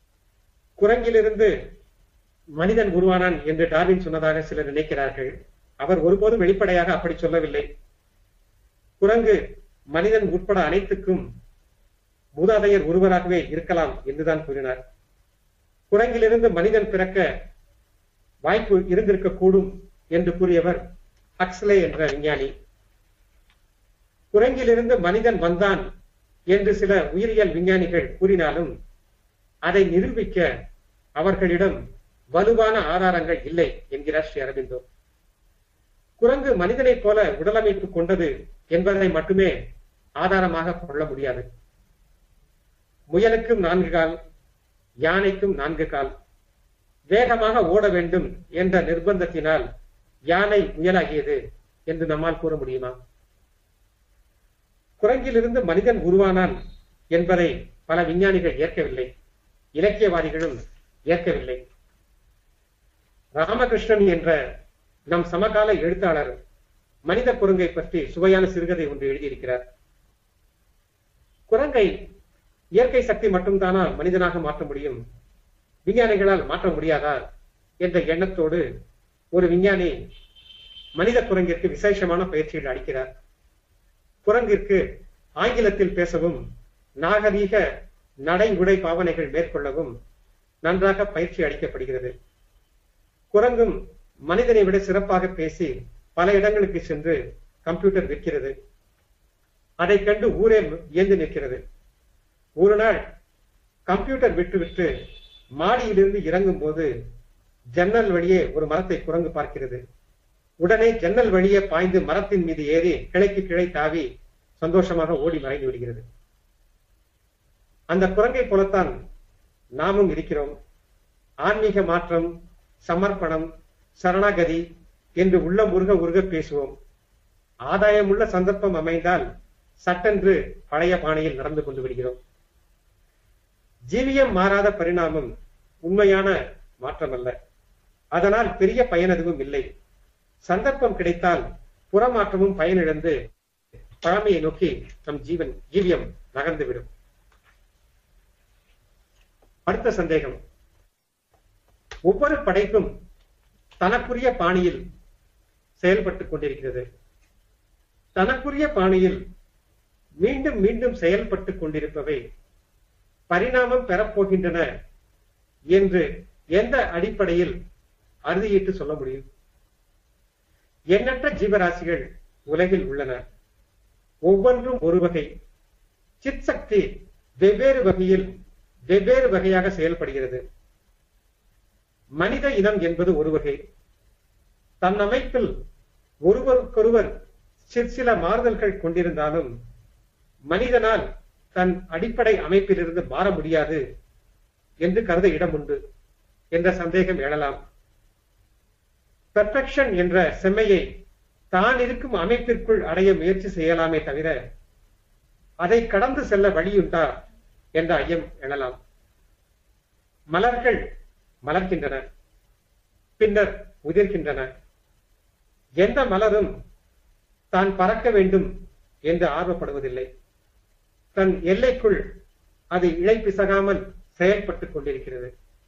குரங்கிலிருந்து மனிதன் உருவானான் என்று டார்வின் சொன்னதாக சிலர் நினைக்கிறார்கள் அவர் ஒருபோதும் வெளிப்படையாக அப்படி சொல்லவில்லை குரங்கு மனிதன் உட்பட அனைத்துக்கும் மூதாதையர் ஒருவராகவே இருக்கலாம் என்றுதான் கூறினார் குரங்கிலிருந்து மனிதன் பிறக்க வாய்ப்பு இருந்திருக்க கூடும் என்று கூறியவர் ஹக்ஸ்லே என்ற விஞ்ஞானி குரங்கிலிருந்து மனிதன் வந்தான் என்று சில உயிரியல் விஞ்ஞானிகள் கூறினாலும் அதை நிரூபிக்க அவர்களிடம் வலுவான ஆதாரங்கள் இல்லை என்கிறார் ஸ்ரீ அரவிந்தோ குரங்கு மனிதனைப் போல உடலமைப்பு கொண்டது என்பதை மட்டுமே ஆதாரமாக கொள்ள முடியாது முயலுக்கும் நான்கு கால் யானைக்கும் நான்கு கால் வேகமாக ஓட வேண்டும் என்ற நிர்பந்தத்தினால் யானை முயலாகியது என்று நம்மால் கூற முடியுமா குரங்கிலிருந்து மனிதன் உருவானான் என்பதை பல விஞ்ஞானிகள் ஏற்கவில்லை இலக்கியவாதிகளும் ஏற்கவில்லை ராமகிருஷ்ணன் என்ற நம் சமகால எழுத்தாளர் மனித குரங்கை பற்றி சுவையான சிறுகதை ஒன்று எழுதியிருக்கிறார் குரங்கை இயற்கை சக்தி மட்டும்தானா மனிதனாக மாற்ற முடியும் விஞ்ஞானிகளால் மாற்ற முடியாதா என்ற எண்ணத்தோடு ஒரு விஞ்ஞானி மனித குரங்கிற்கு விசேஷமான பயிற்சிகள் அளிக்கிறார் குரங்கிற்கு ஆங்கிலத்தில் பேசவும் நாகரீக நடை உடை பாவனைகள் மேற்கொள்ளவும் நன்றாக பயிற்சி அளிக்கப்படுகிறது குரங்கும் மனிதனை விட சிறப்பாக பேசி பல இடங்களுக்கு சென்று கம்ப்யூட்டர் விற்கிறது அதை கண்டு ஊரே இயந்து நிற்கிறது ஒரு நாள் கம்ப்யூட்டர் விட்டு விட்டு மாடியிலிருந்து இறங்கும் போது ஜன்னல் வழியே ஒரு மரத்தை குரங்கு பார்க்கிறது உடனே ஜன்னல் வழியே பாய்ந்து மரத்தின் மீது ஏறி கிளைக்கு கிளை தாவி சந்தோஷமாக ஓடி மறைந்து விடுகிறது அந்த குரங்கை போலத்தான் நாமும் இருக்கிறோம் ஆன்மீக மாற்றம் சமர்ப்பணம் சரணாகதி என்று உள்ள உருக உருக பேசுவோம் ஆதாயமுள்ள சந்தர்ப்பம் அமைந்தால் சட்டென்று பழைய பாணியில் நடந்து கொண்டு விடுகிறோம் ஜீவியம் மாறாத பரிணாமம் உண்மையான மாற்றம் அல்ல அதனால் பெரிய பயன் எதுவும் இல்லை சந்தர்ப்பம் கிடைத்தால் புறமாற்றமும் பயனிழந்து பழமையை நோக்கி நம் ஜீவன் ஜீவியம் நகர்ந்துவிடும் அடுத்த சந்தேகம் ஒவ்வொரு படைப்பும் தனக்குரிய பாணியில் செயல்பட்டுக் கொண்டிருக்கிறது தனக்குரிய பாணியில் மீண்டும் மீண்டும் செயல்பட்டுக் கொண்டிருப்பவை பரிணாமம் பெறப்போகின்றன என்று எந்த அடிப்படையில் அறுதியிட்டு சொல்ல முடியும் எண்ணற்ற ஜீவராசிகள் உலகில் உள்ளன ஒவ்வொன்றும் ஒரு வகை சித் சக்தி வெவ்வேறு வகையில் வெவ்வேறு வகையாக செயல்படுகிறது மனித இனம் என்பது ஒரு வகை தன் அமைப்பில் ஒருவருக்கொருவர் சிற்சில மாறுதல்கள் கொண்டிருந்தாலும் மனிதனால் தன் அடிப்படை அமைப்பிலிருந்து மாற முடியாது என்று கருத இடம் உண்டு என்ற சந்தேகம் எழலாம் பெர்ஃபெக்ஷன் என்ற செம்மையை தான் இருக்கும் அமைப்பிற்குள் அடைய முயற்சி செய்யலாமே தவிர அதை கடந்து செல்ல வழியுண்டா என்ற ஐயம் எழலாம் மலர்கள் மலர்கின்றன பின்னர் உதிர்கின்றன எந்த மலரும் தான் பறக்க வேண்டும் என்று ஆர்வப்படுவதில்லை தன் எல்லைக்குள் அது இழை பிசகாமல் செயல்பட்டுக் கொண்டிருக்கிறது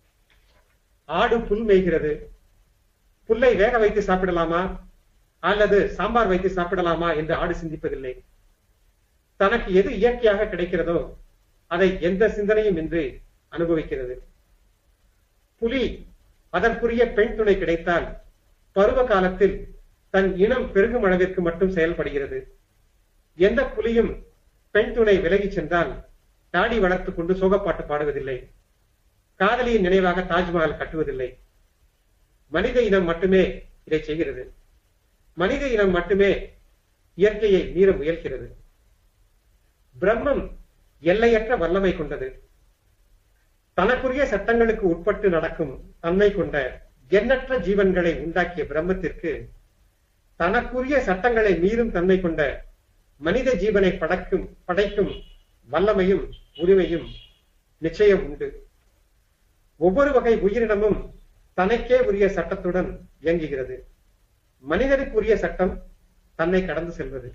ஆடு புல் மேய்கிறது புல்லை வேக வைத்து சாப்பிடலாமா அல்லது சாம்பார் வைத்து சாப்பிடலாமா என்று ஆடு சிந்திப்பதில்லை தனக்கு எது இயற்கையாக கிடைக்கிறதோ அதை எந்த சிந்தனையும் இன்றி அனுபவிக்கிறது புலி அதற்குரிய பெண் துணை கிடைத்தால் பருவ காலத்தில் தன் இனம் பெருகும் அளவிற்கு மட்டும் செயல்படுகிறது எந்த புலியும் பெண் துணை விலகிச் சென்றால் தாடி வளர்த்துக் கொண்டு சோகப்பாட்டு பாடுவதில்லை காதலியின் நினைவாக தாஜ்மஹால் கட்டுவதில்லை மனித இனம் மட்டுமே இதை செய்கிறது மனித இனம் மட்டுமே இயற்கையை மீற முயல்கிறது பிரம்மம் எல்லையற்ற வல்லமை கொண்டது தனக்குரிய சட்டங்களுக்கு உட்பட்டு நடக்கும் தன்மை கொண்ட எண்ணற்ற ஜீவன்களை உண்டாக்கிய பிரம்மத்திற்கு தனக்குரிய சட்டங்களை மீறும் தன்மை கொண்ட மனித ஜீவனை படைக்கும் படைக்கும் வல்லமையும் உரிமையும் நிச்சயம் உண்டு ஒவ்வொரு வகை உயிரினமும் தனக்கே உரிய சட்டத்துடன் இயங்குகிறது மனிதனுக்குரிய சட்டம் தன்னை கடந்து செல்வது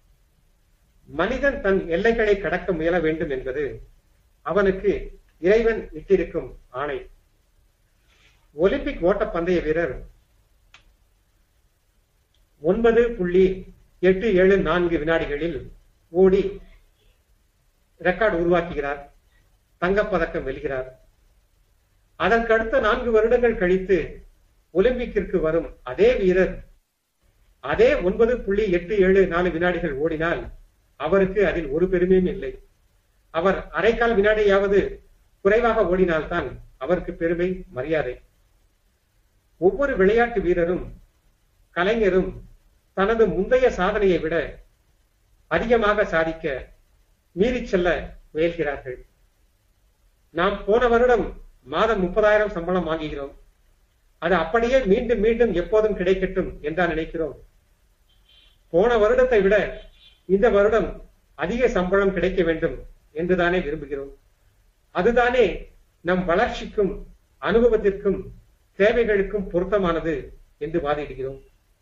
மனிதன் தன் எல்லைகளை கடக்க முயல வேண்டும் என்பது அவனுக்கு இறைவன் இட்டிருக்கும் ஆணை ஒலிம்பிக் ஓட்ட பந்தய வீரர் ஒன்பது புள்ளி எட்டு ஏழு நான்கு வினாடிகளில் ஓடி ரெக்கார்டு உருவாக்குகிறார் தங்கப்பதக்கம் வெல்கிறார் அதற்கு அடுத்த நான்கு வருடங்கள் கழித்து ஒலிம்பிக்கிற்கு வரும் அதே வீரர் அதே ஒன்பது புள்ளி எட்டு ஏழு நாலு வினாடிகள் ஓடினால் அவருக்கு அதில் ஒரு பெருமையும் இல்லை அவர் அரைக்கால் வினாடியாவது குறைவாக ஓடினால்தான் அவருக்கு பெருமை மரியாதை ஒவ்வொரு விளையாட்டு வீரரும் கலைஞரும் தனது முந்தைய சாதனையை விட அதிகமாக சாதிக்க மீறிச் செல்ல முயல்கிறார்கள் நாம் போன வருடம் மாதம் முப்பதாயிரம் சம்பளம் வாங்குகிறோம் அது அப்படியே மீண்டும் மீண்டும் எப்போதும் கிடைக்கட்டும் என்றா நினைக்கிறோம் போன வருடத்தை விட இந்த வருடம் அதிக சம்பளம் கிடைக்க வேண்டும் என்றுதானே விரும்புகிறோம் அதுதானே நம் வளர்ச்சிக்கும் அனுபவத்திற்கும் தேவைகளுக்கும் பொருத்தமானது என்று வாதிடுகிறோம்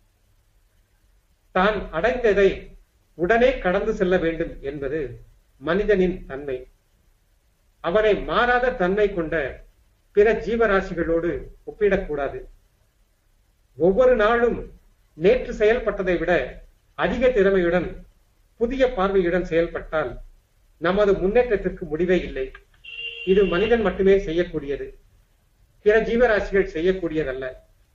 தான் அடைந்ததை உடனே கடந்து செல்ல வேண்டும் என்பது மனிதனின் தன்மை அவனை மாறாத தன்மை கொண்ட பிற ஜீவராசிகளோடு ஒப்பிடக்கூடாது ஒவ்வொரு நாளும் நேற்று செயல்பட்டதை விட அதிக திறமையுடன் புதிய பார்வையுடன் செயல்பட்டால் நமது முன்னேற்றத்திற்கு முடிவே இல்லை இது மனிதன் மட்டுமே செய்யக்கூடியது பிற ஜீவராசிகள் செய்யக்கூடியதல்ல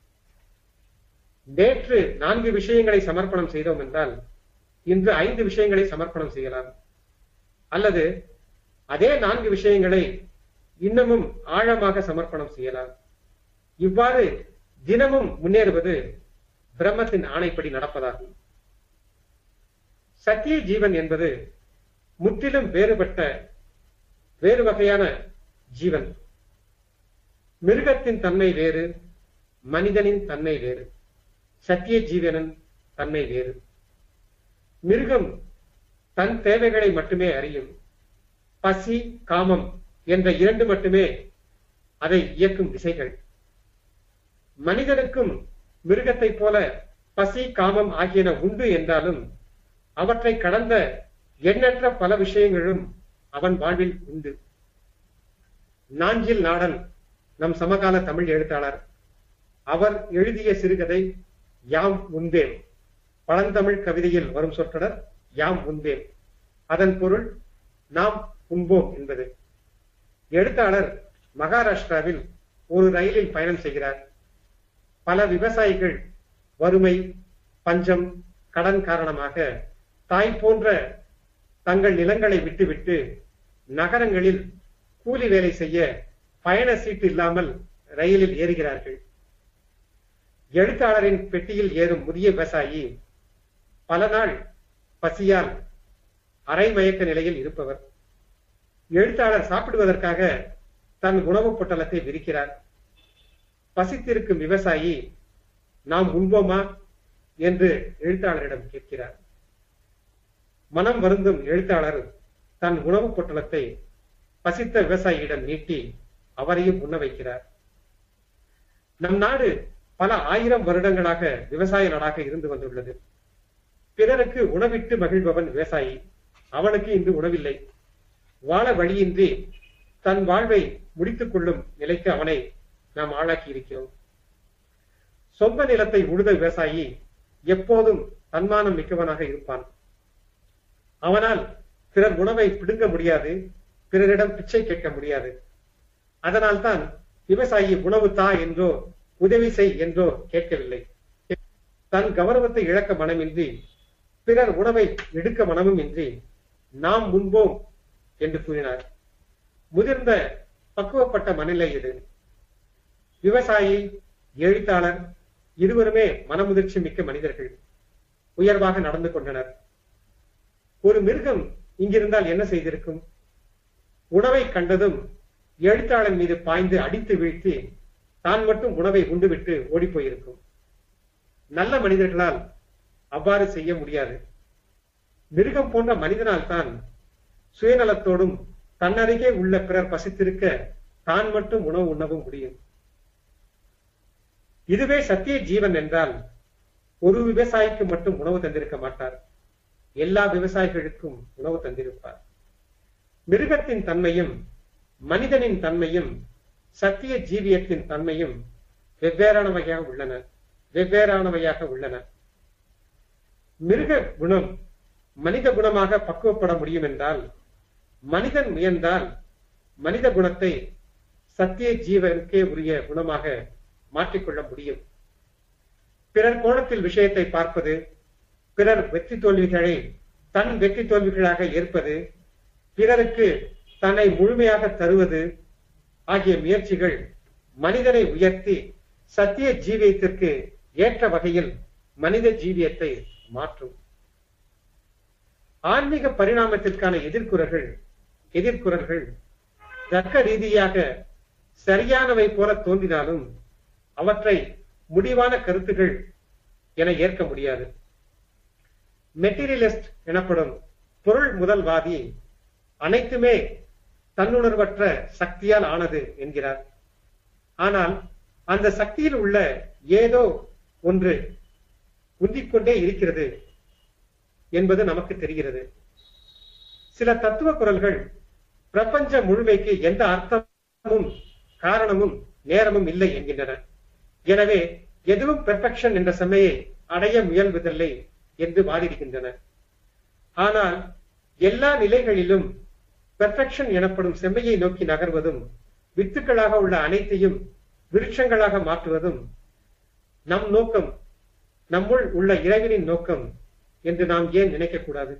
நேற்று நான்கு விஷயங்களை சமர்ப்பணம் செய்தோம் என்றால் இன்று ஐந்து விஷயங்களை சமர்ப்பணம் செய்யலாம் அல்லது அதே நான்கு விஷயங்களை இன்னமும் ஆழமாக சமர்ப்பணம் செய்யலாம் இவ்வாறு தினமும் முன்னேறுவது பிரம்மத்தின் ஆணைப்படி நடப்பதாகும் சத்திய ஜீவன் என்பது முற்றிலும் வேறுபட்ட வேறு வகையான ஜீவன் மிருகத்தின் தன்மை வேறு மனிதனின் தன்மை வேறு சத்திய ஜீவனின் தன்மை வேறு மிருகம் தன் தேவைகளை மட்டுமே அறியும் பசி காமம் என்ற இரண்டு மட்டுமே அதை இயக்கும் திசைகள் மனிதனுக்கும் மிருகத்தைப் போல பசி காமம் ஆகியன உண்டு என்றாலும் அவற்றை கடந்த எண்ணற்ற பல விஷயங்களும் அவன் வாழ்வில் உண்டு நாஞ்சில் நாடன் நம் சமகால தமிழ் எழுத்தாளர் அவர் எழுதிய சிறுகதை யாம் உண்பேன் பழந்தமிழ் கவிதையில் வரும் சொற்றொடர் யாம் உண்பேன் அதன் பொருள் நாம் உண்போம் என்பது எழுத்தாளர் மகாராஷ்டிராவில் ஒரு ரயிலில் பயணம் செய்கிறார் பல விவசாயிகள் வறுமை பஞ்சம் கடன் காரணமாக தாய் போன்ற தங்கள் நிலங்களை விட்டுவிட்டு நகரங்களில் கூலி வேலை செய்ய பயண சீட்டு இல்லாமல் ரயிலில் ஏறுகிறார்கள் எழுத்தாளரின் பெட்டியில் ஏறும் முதிய விவசாயி பல நாள் பசியால் அரை மயக்க நிலையில் இருப்பவர் எழுத்தாளர் சாப்பிடுவதற்காக தன் உணவுப் பொட்டலத்தை விரிக்கிறார் பசித்திருக்கும் விவசாயி நாம் உண்போமா என்று எழுத்தாளரிடம் கேட்கிறார் மனம் வருந்தும் எழுத்தாளர் தன் உணவுப் பொட்டலத்தை பசித்த விவசாயியிடம் நீட்டி அவரையும் உண்ண வைக்கிறார் நம் நாடு பல ஆயிரம் வருடங்களாக விவசாய நாடாக இருந்து வந்துள்ளது பிறருக்கு உணவிட்டு மகிழ்பவன் விவசாயி அவனுக்கு இன்று உணவில்லை வாழ வழியின்றி தன் வாழ்வை முடித்துக் கொள்ளும் நிலைக்கு அவனை நாம் ஆளாக்கி இருக்கிறோம் சொந்த நிலத்தை உழுத விவசாயி எப்போதும் தன்மானம் மிக்கவனாக இருப்பான் அவனால் பிறர் உணவை பிடுங்க முடியாது பிறரிடம் பிச்சை கேட்க முடியாது அதனால்தான் விவசாயி உணவு தா என்றோ உதவி செய் என்றோ கேட்கவில்லை தன் கௌரவத்தை இழக்க மனமின்றி பிறர் உணவை எடுக்க மனமும் இன்றி நாம் முன்போம் என்று கூறினார் முதிர்ந்த பக்குவப்பட்ட மனநிலை இது விவசாயி எழுத்தாளர் இருவருமே மனமுதிர்ச்சி மிக்க மனிதர்கள் உயர்வாக நடந்து கொண்டனர் ஒரு மிருகம் இங்கிருந்தால் என்ன செய்திருக்கும் உணவை கண்டதும் எழுத்தாளன் மீது பாய்ந்து அடித்து வீழ்த்தி தான் மட்டும் உணவை உண்டுவிட்டு ஓடி போயிருக்கும் நல்ல மனிதர்களால் அவ்வாறு செய்ய முடியாது மிருகம் போன்ற மனிதனால் தான் சுயநலத்தோடும் தன்னருகே உள்ள பிறர் பசித்திருக்க தான் மட்டும் உணவு உண்ணவும் முடியும் இதுவே சத்திய ஜீவன் என்றால் ஒரு விவசாயிக்கு மட்டும் உணவு தந்திருக்க மாட்டார் எல்லா விவசாயிகளுக்கும் உணவு தந்திருப்பார் மிருகத்தின் தன்மையும் மனிதனின் தன்மையும் சத்திய ஜீவியத்தின் தன்மையும் வெவ்வேறானவையாக உள்ளன வெவ்வேறானவையாக உள்ளன மிருக குணம் மனித குணமாக பக்குவப்பட முடியும் என்றால் மனிதன் முயன்றால் மனித குணத்தை சத்திய ஜீவனுக்கே உரிய குணமாக மாற்றிக்கொள்ள முடியும் பிறர் கோணத்தில் விஷயத்தை பார்ப்பது பிறர் வெற்றி தோல்விகளை தன் வெற்றி தோல்விகளாக ஏற்பது பிறருக்கு தன்னை முழுமையாக தருவது ஆகிய முயற்சிகள் மனிதனை உயர்த்தி சத்திய ஜீவியத்திற்கு ஏற்ற வகையில் மனித ஜீவியத்தை மாற்றும் ஆன்மீக பரிணாமத்திற்கான எதிர்குறல்கள் எதிர்குறல்கள் தர்க்க ரீதியாக சரியானவை போல தோன்றினாலும் அவற்றை முடிவான கருத்துகள் என ஏற்க முடியாது மெட்டீரியலிஸ்ட் எனப்படும் பொருள் முதல்வாதி அனைத்துமே தன்னுணர்வற்ற சக்தியால் ஆனது என்கிறார் ஆனால் அந்த சக்தியில் உள்ள ஏதோ ஒன்று உந்திக்கொண்டே இருக்கிறது என்பது நமக்கு தெரிகிறது சில தத்துவ குரல்கள் பிரபஞ்ச முழுமைக்கு எந்த அர்த்தமும் காரணமும் நேரமும் இல்லை என்கின்றன எனவே எதுவும் பெர்ஃபெக்ஷன் என்ற செம்மையை அடைய முயல்வதில்லை என்று வாதிடுகின்றன ஆனால் எல்லா நிலைகளிலும் பெர்ஃபெக்ஷன் எனப்படும் செம்மையை நோக்கி நகர்வதும் வித்துக்களாக உள்ள அனைத்தையும் விருட்சங்களாக மாற்றுவதும் நம் நோக்கம் நம்முள் உள்ள இறைவனின் நோக்கம் என்று நாம் ஏன் நினைக்கக்கூடாது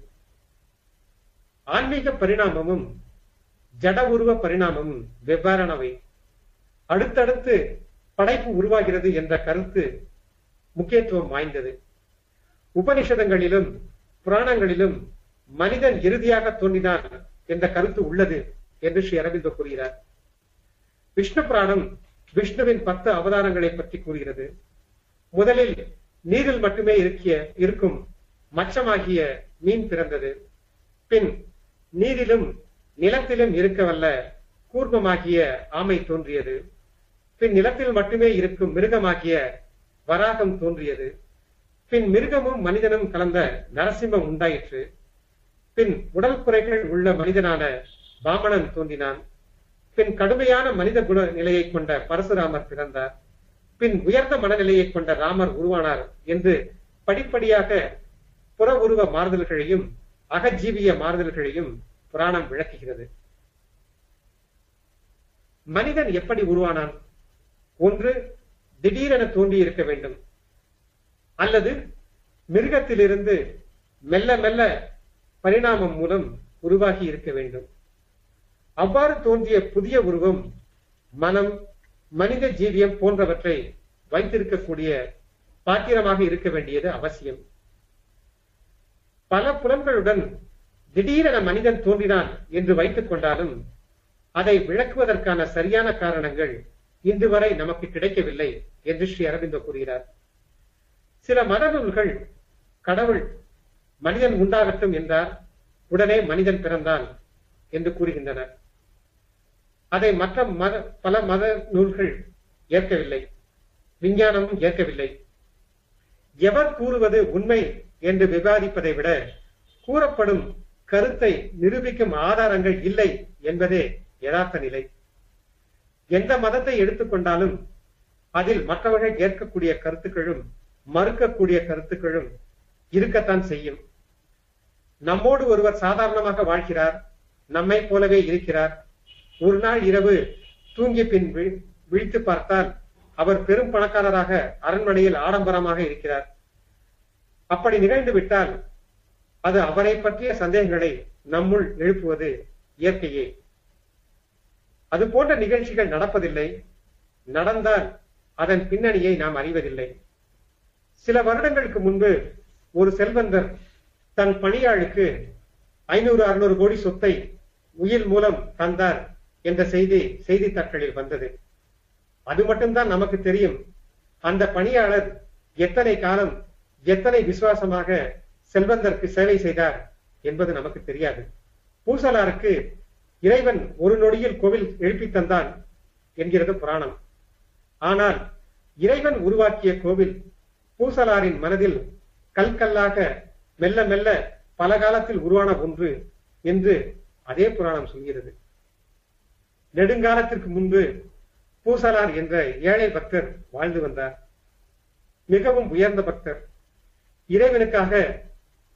ஆன்மீக பரிணாமமும் ஜட உருவ பரிணாமமும் வெவ்வேறானவை அடுத்தடுத்து படைப்பு உருவாகிறது என்ற கருத்து முக்கியத்துவம் வாய்ந்தது உபனிஷதங்களிலும் புராணங்களிலும் மனிதன் இறுதியாக தோன்றினான் என்ற கருத்து உள்ளது என்று ஸ்ரீ அரவிந்தோ கூறுகிறார் விஷ்ணு புராணம் விஷ்ணுவின் பத்து அவதாரங்களை பற்றி கூறுகிறது முதலில் நீரில் மட்டுமே இருக்கிய இருக்கும் மச்சமாகிய மீன் பிறந்தது பின் நீரிலும் நிலத்திலும் இருக்கவல்ல கூர்மமாகிய ஆமை தோன்றியது பின் நிலத்தில் மட்டுமே இருக்கும் மிருகமாகிய வராகம் தோன்றியது பின் மிருகமும் மனிதனும் கலந்த நரசிம்மம் உண்டாயிற்று பின் உடல் குறைகள் உள்ள மனிதனான பாமணன் தோன்றினான் பின் கடுமையான மனித குண நிலையை கொண்ட பரசுராமர் பிறந்தார் பின் உயர்ந்த மனநிலையை கொண்ட ராமர் உருவானார் என்று படிப்படியாக புற உருவ மாறுதல்களையும் அகஜீவிய மாறுதல்களையும் புராணம் விளக்குகிறது மனிதன் எப்படி உருவானான் ஒன்று திடீரென தோன்றி இருக்க வேண்டும் அல்லது மிருகத்திலிருந்து மெல்ல மெல்ல பரிணாமம் மூலம் உருவாகி இருக்க வேண்டும் அவ்வாறு தோன்றிய புதிய உருவம் மனம் மனித ஜீவியம் போன்றவற்றை வைத்திருக்கக்கூடிய பாத்திரமாக இருக்க வேண்டியது அவசியம் பல புலன்களுடன் திடீரென மனிதன் தோன்றினான் என்று வைத்துக் கொண்டாலும் அதை விளக்குவதற்கான சரியான காரணங்கள் இன்று வரை நமக்கு கிடைக்கவில்லை என்று ஸ்ரீ அரவிந்தோ கூறுகிறார் சில மத நூல்கள் கடவுள் மனிதன் உண்டாகட்டும் என்றார் உடனே மனிதன் பிறந்தான் என்று கூறுகின்றனர் அதை மற்ற மத பல மத நூல்கள் ஏற்கவில்லை விஞ்ஞானமும் ஏற்கவில்லை எவர் கூறுவது உண்மை என்று விவாதிப்பதை விட கூறப்படும் கருத்தை நிரூபிக்கும் ஆதாரங்கள் இல்லை என்பதே யதார்த்த நிலை எந்த மதத்தை எடுத்துக்கொண்டாலும் அதில் மற்றவர்கள் ஏற்கக்கூடிய கருத்துக்களும் மறுக்கக்கூடிய கருத்துக்களும் இருக்கத்தான் செய்யும் நம்மோடு ஒருவர் சாதாரணமாக வாழ்கிறார் நம்மை போலவே இருக்கிறார் ஒரு நாள் இரவு தூங்கிய பின் விழித்து பார்த்தால் அவர் பெரும் பணக்காரராக அரண்மனையில் ஆடம்பரமாக இருக்கிறார் அப்படி நிகழ்ந்து விட்டால் அது அவரை பற்றிய சந்தேகங்களை நம்முள் எழுப்புவது இயற்கையே அது போன்ற நிகழ்ச்சிகள் நடப்பதில்லை நடந்தால் அதன் பின்னணியை நாம் அறிவதில்லை சில வருடங்களுக்கு முன்பு ஒரு செல்வந்தர் தன் பணியாளுக்கு ஐநூறு அறுநூறு கோடி சொத்தை உயில் மூலம் தந்தார் என்ற செய்தி செய்தித்தாட்களில் வந்தது அது மட்டும்தான் நமக்கு தெரியும் அந்த பணியாளர் எத்தனை காலம் எத்தனை விசுவாசமாக செல்வந்தருக்கு சேவை செய்தார் என்பது நமக்கு தெரியாது பூசலாருக்கு இறைவன் ஒரு நொடியில் கோவில் எழுப்பி தந்தான் என்கிறது புராணம் ஆனால் இறைவன் உருவாக்கிய கோவில் பூசலாரின் மனதில் கல்கல்லாக மெல்ல மெல்ல பல காலத்தில் உருவான ஒன்று என்று அதே புராணம் சொல்கிறது நெடுங்காலத்திற்கு முன்பு பூசலார் என்ற ஏழை பக்தர் வாழ்ந்து வந்தார் மிகவும் உயர்ந்த பக்தர் இறைவனுக்காக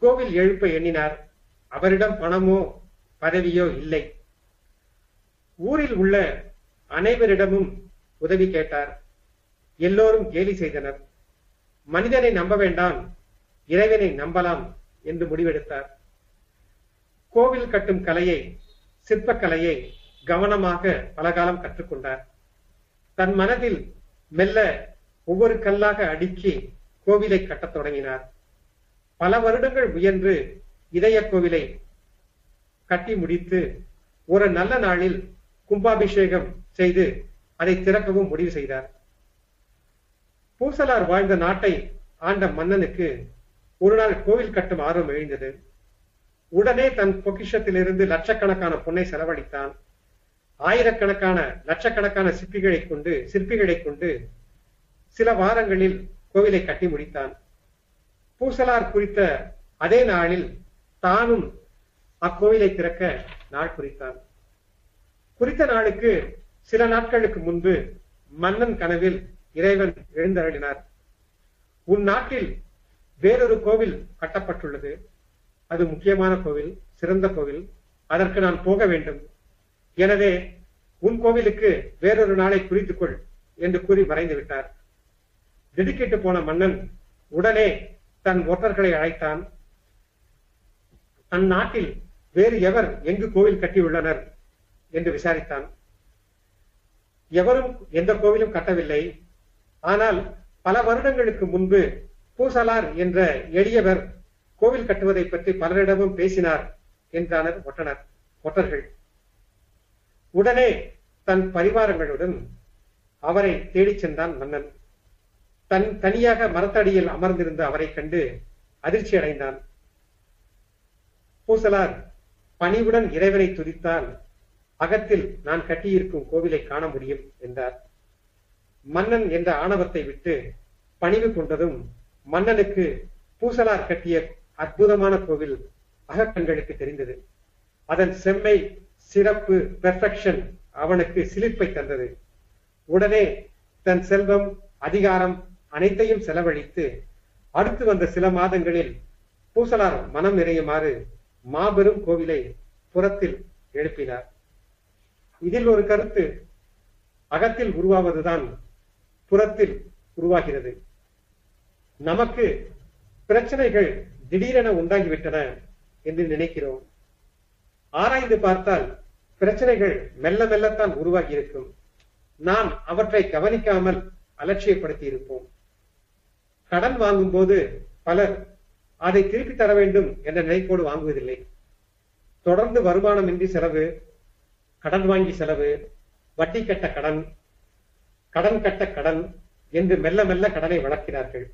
கோவில் எழுப்ப எண்ணினார் அவரிடம் பணமோ பதவியோ இல்லை ஊரில் உள்ள அனைவரிடமும் உதவி கேட்டார் எல்லோரும் கேலி செய்தனர் மனிதனை நம்ப வேண்டாம் இறைவனை நம்பலாம் என்று முடிவெடுத்தார் கோவில் கட்டும் கலையை சிற்பக்கலையை கவனமாக பலகாலம் கற்றுக்கொண்டார் தன் மனதில் மெல்ல ஒவ்வொரு கல்லாக அடுக்கி கோவிலை கட்டத் தொடங்கினார் பல வருடங்கள் முயன்று இதய கோவிலை கட்டி முடித்து ஒரு நல்ல நாளில் கும்பாபிஷேகம் செய்து அதை திறக்கவும் முடிவு செய்தார் பூசலார் வாழ்ந்த நாட்டை ஆண்ட மன்னனுக்கு ஒரு நாள் கோவில் கட்டும் ஆர்வம் எழுந்தது உடனே தன் பொக்கிஷத்திலிருந்து லட்சக்கணக்கான பொன்னை செலவழித்தான் ஆயிரக்கணக்கான லட்சக்கணக்கான சிற்பிகளை கொண்டு சிற்பிகளை கொண்டு சில வாரங்களில் கோவிலை கட்டி முடித்தான் பூசலார் குறித்த அதே நாளில் தானும் அக்கோவிலை திறக்க நாள் குறித்தான் குறித்த நாளுக்கு சில நாட்களுக்கு முன்பு மன்னன் கனவில் இறைவன் எழுந்தருளினார் உன் நாட்டில் வேறொரு கோவில் கட்டப்பட்டுள்ளது அது முக்கியமான கோவில் சிறந்த கோவில் அதற்கு நான் போக வேண்டும் எனவே உன் கோவிலுக்கு வேறொரு நாளை குறித்துக் கொள் என்று கூறி மறைந்து விட்டார் திடுக்கிட்டு போன மன்னன் உடனே தன் ஒற்றர்களை அழைத்தான் தன் நாட்டில் வேறு எவர் எங்கு கோவில் கட்டியுள்ளனர் என்று விசாரித்தான் எவரும் எந்த கோவிலும் கட்டவில்லை ஆனால் பல வருடங்களுக்கு முன்பு பூசலார் என்ற எளியவர் கோவில் கட்டுவதை பற்றி பலரிடமும் பேசினார் என்றானர் ஒட்டனர் ஒட்டர்கள் உடனே தன் பரிவாரங்களுடன் அவரை தேடிச் சென்றான் மன்னன் தன் தனியாக மரத்தடியில் அமர்ந்திருந்த அவரை கண்டு அதிர்ச்சி அடைந்தான் பூசலார் பணிவுடன் இறைவனை துதித்தால் அகத்தில் நான் கட்டியிருக்கும் கோவிலை காண முடியும் என்றார் மன்னன் என்ற ஆணவத்தை விட்டு பணிவு கொண்டதும் மன்னனுக்கு பூசலார் கட்டிய அற்புதமான கோவில் அகக்கண்களுக்கு தெரிந்தது அதன் செம்மை சிறப்பு பெர்ஃபெக்ஷன் அவனுக்கு சிலிர்ப்பை தந்தது உடனே தன் செல்வம் அதிகாரம் அனைத்தையும் செலவழித்து அடுத்து வந்த சில மாதங்களில் பூசலார் மனம் நிறையுமாறு மாபெரும் கோவிலை புறத்தில் எழுப்பினார் இதில் ஒரு கருத்து அகத்தில் உருவாவதுதான் புறத்தில் உருவாகிறது நமக்கு பிரச்சனைகள் திடீரென உண்டாகிவிட்டன என்று நினைக்கிறோம் ஆராய்ந்து பார்த்தால் பிரச்சனைகள் மெல்ல மெல்லத்தான் உருவாகி இருக்கும் நாம் அவற்றை கவனிக்காமல் அலட்சியப்படுத்தி இருப்போம் கடன் வாங்கும் போது பலர் அதை திருப்பி தர வேண்டும் என்ற நினைப்போடு வாங்குவதில்லை தொடர்ந்து வருமானமின்றி செலவு கடன் வாங்கி செலவு வட்டி கட்ட கடன் கடன் கட்ட கடன் என்று மெல்ல மெல்ல கடனை வளர்க்கிறார்கள்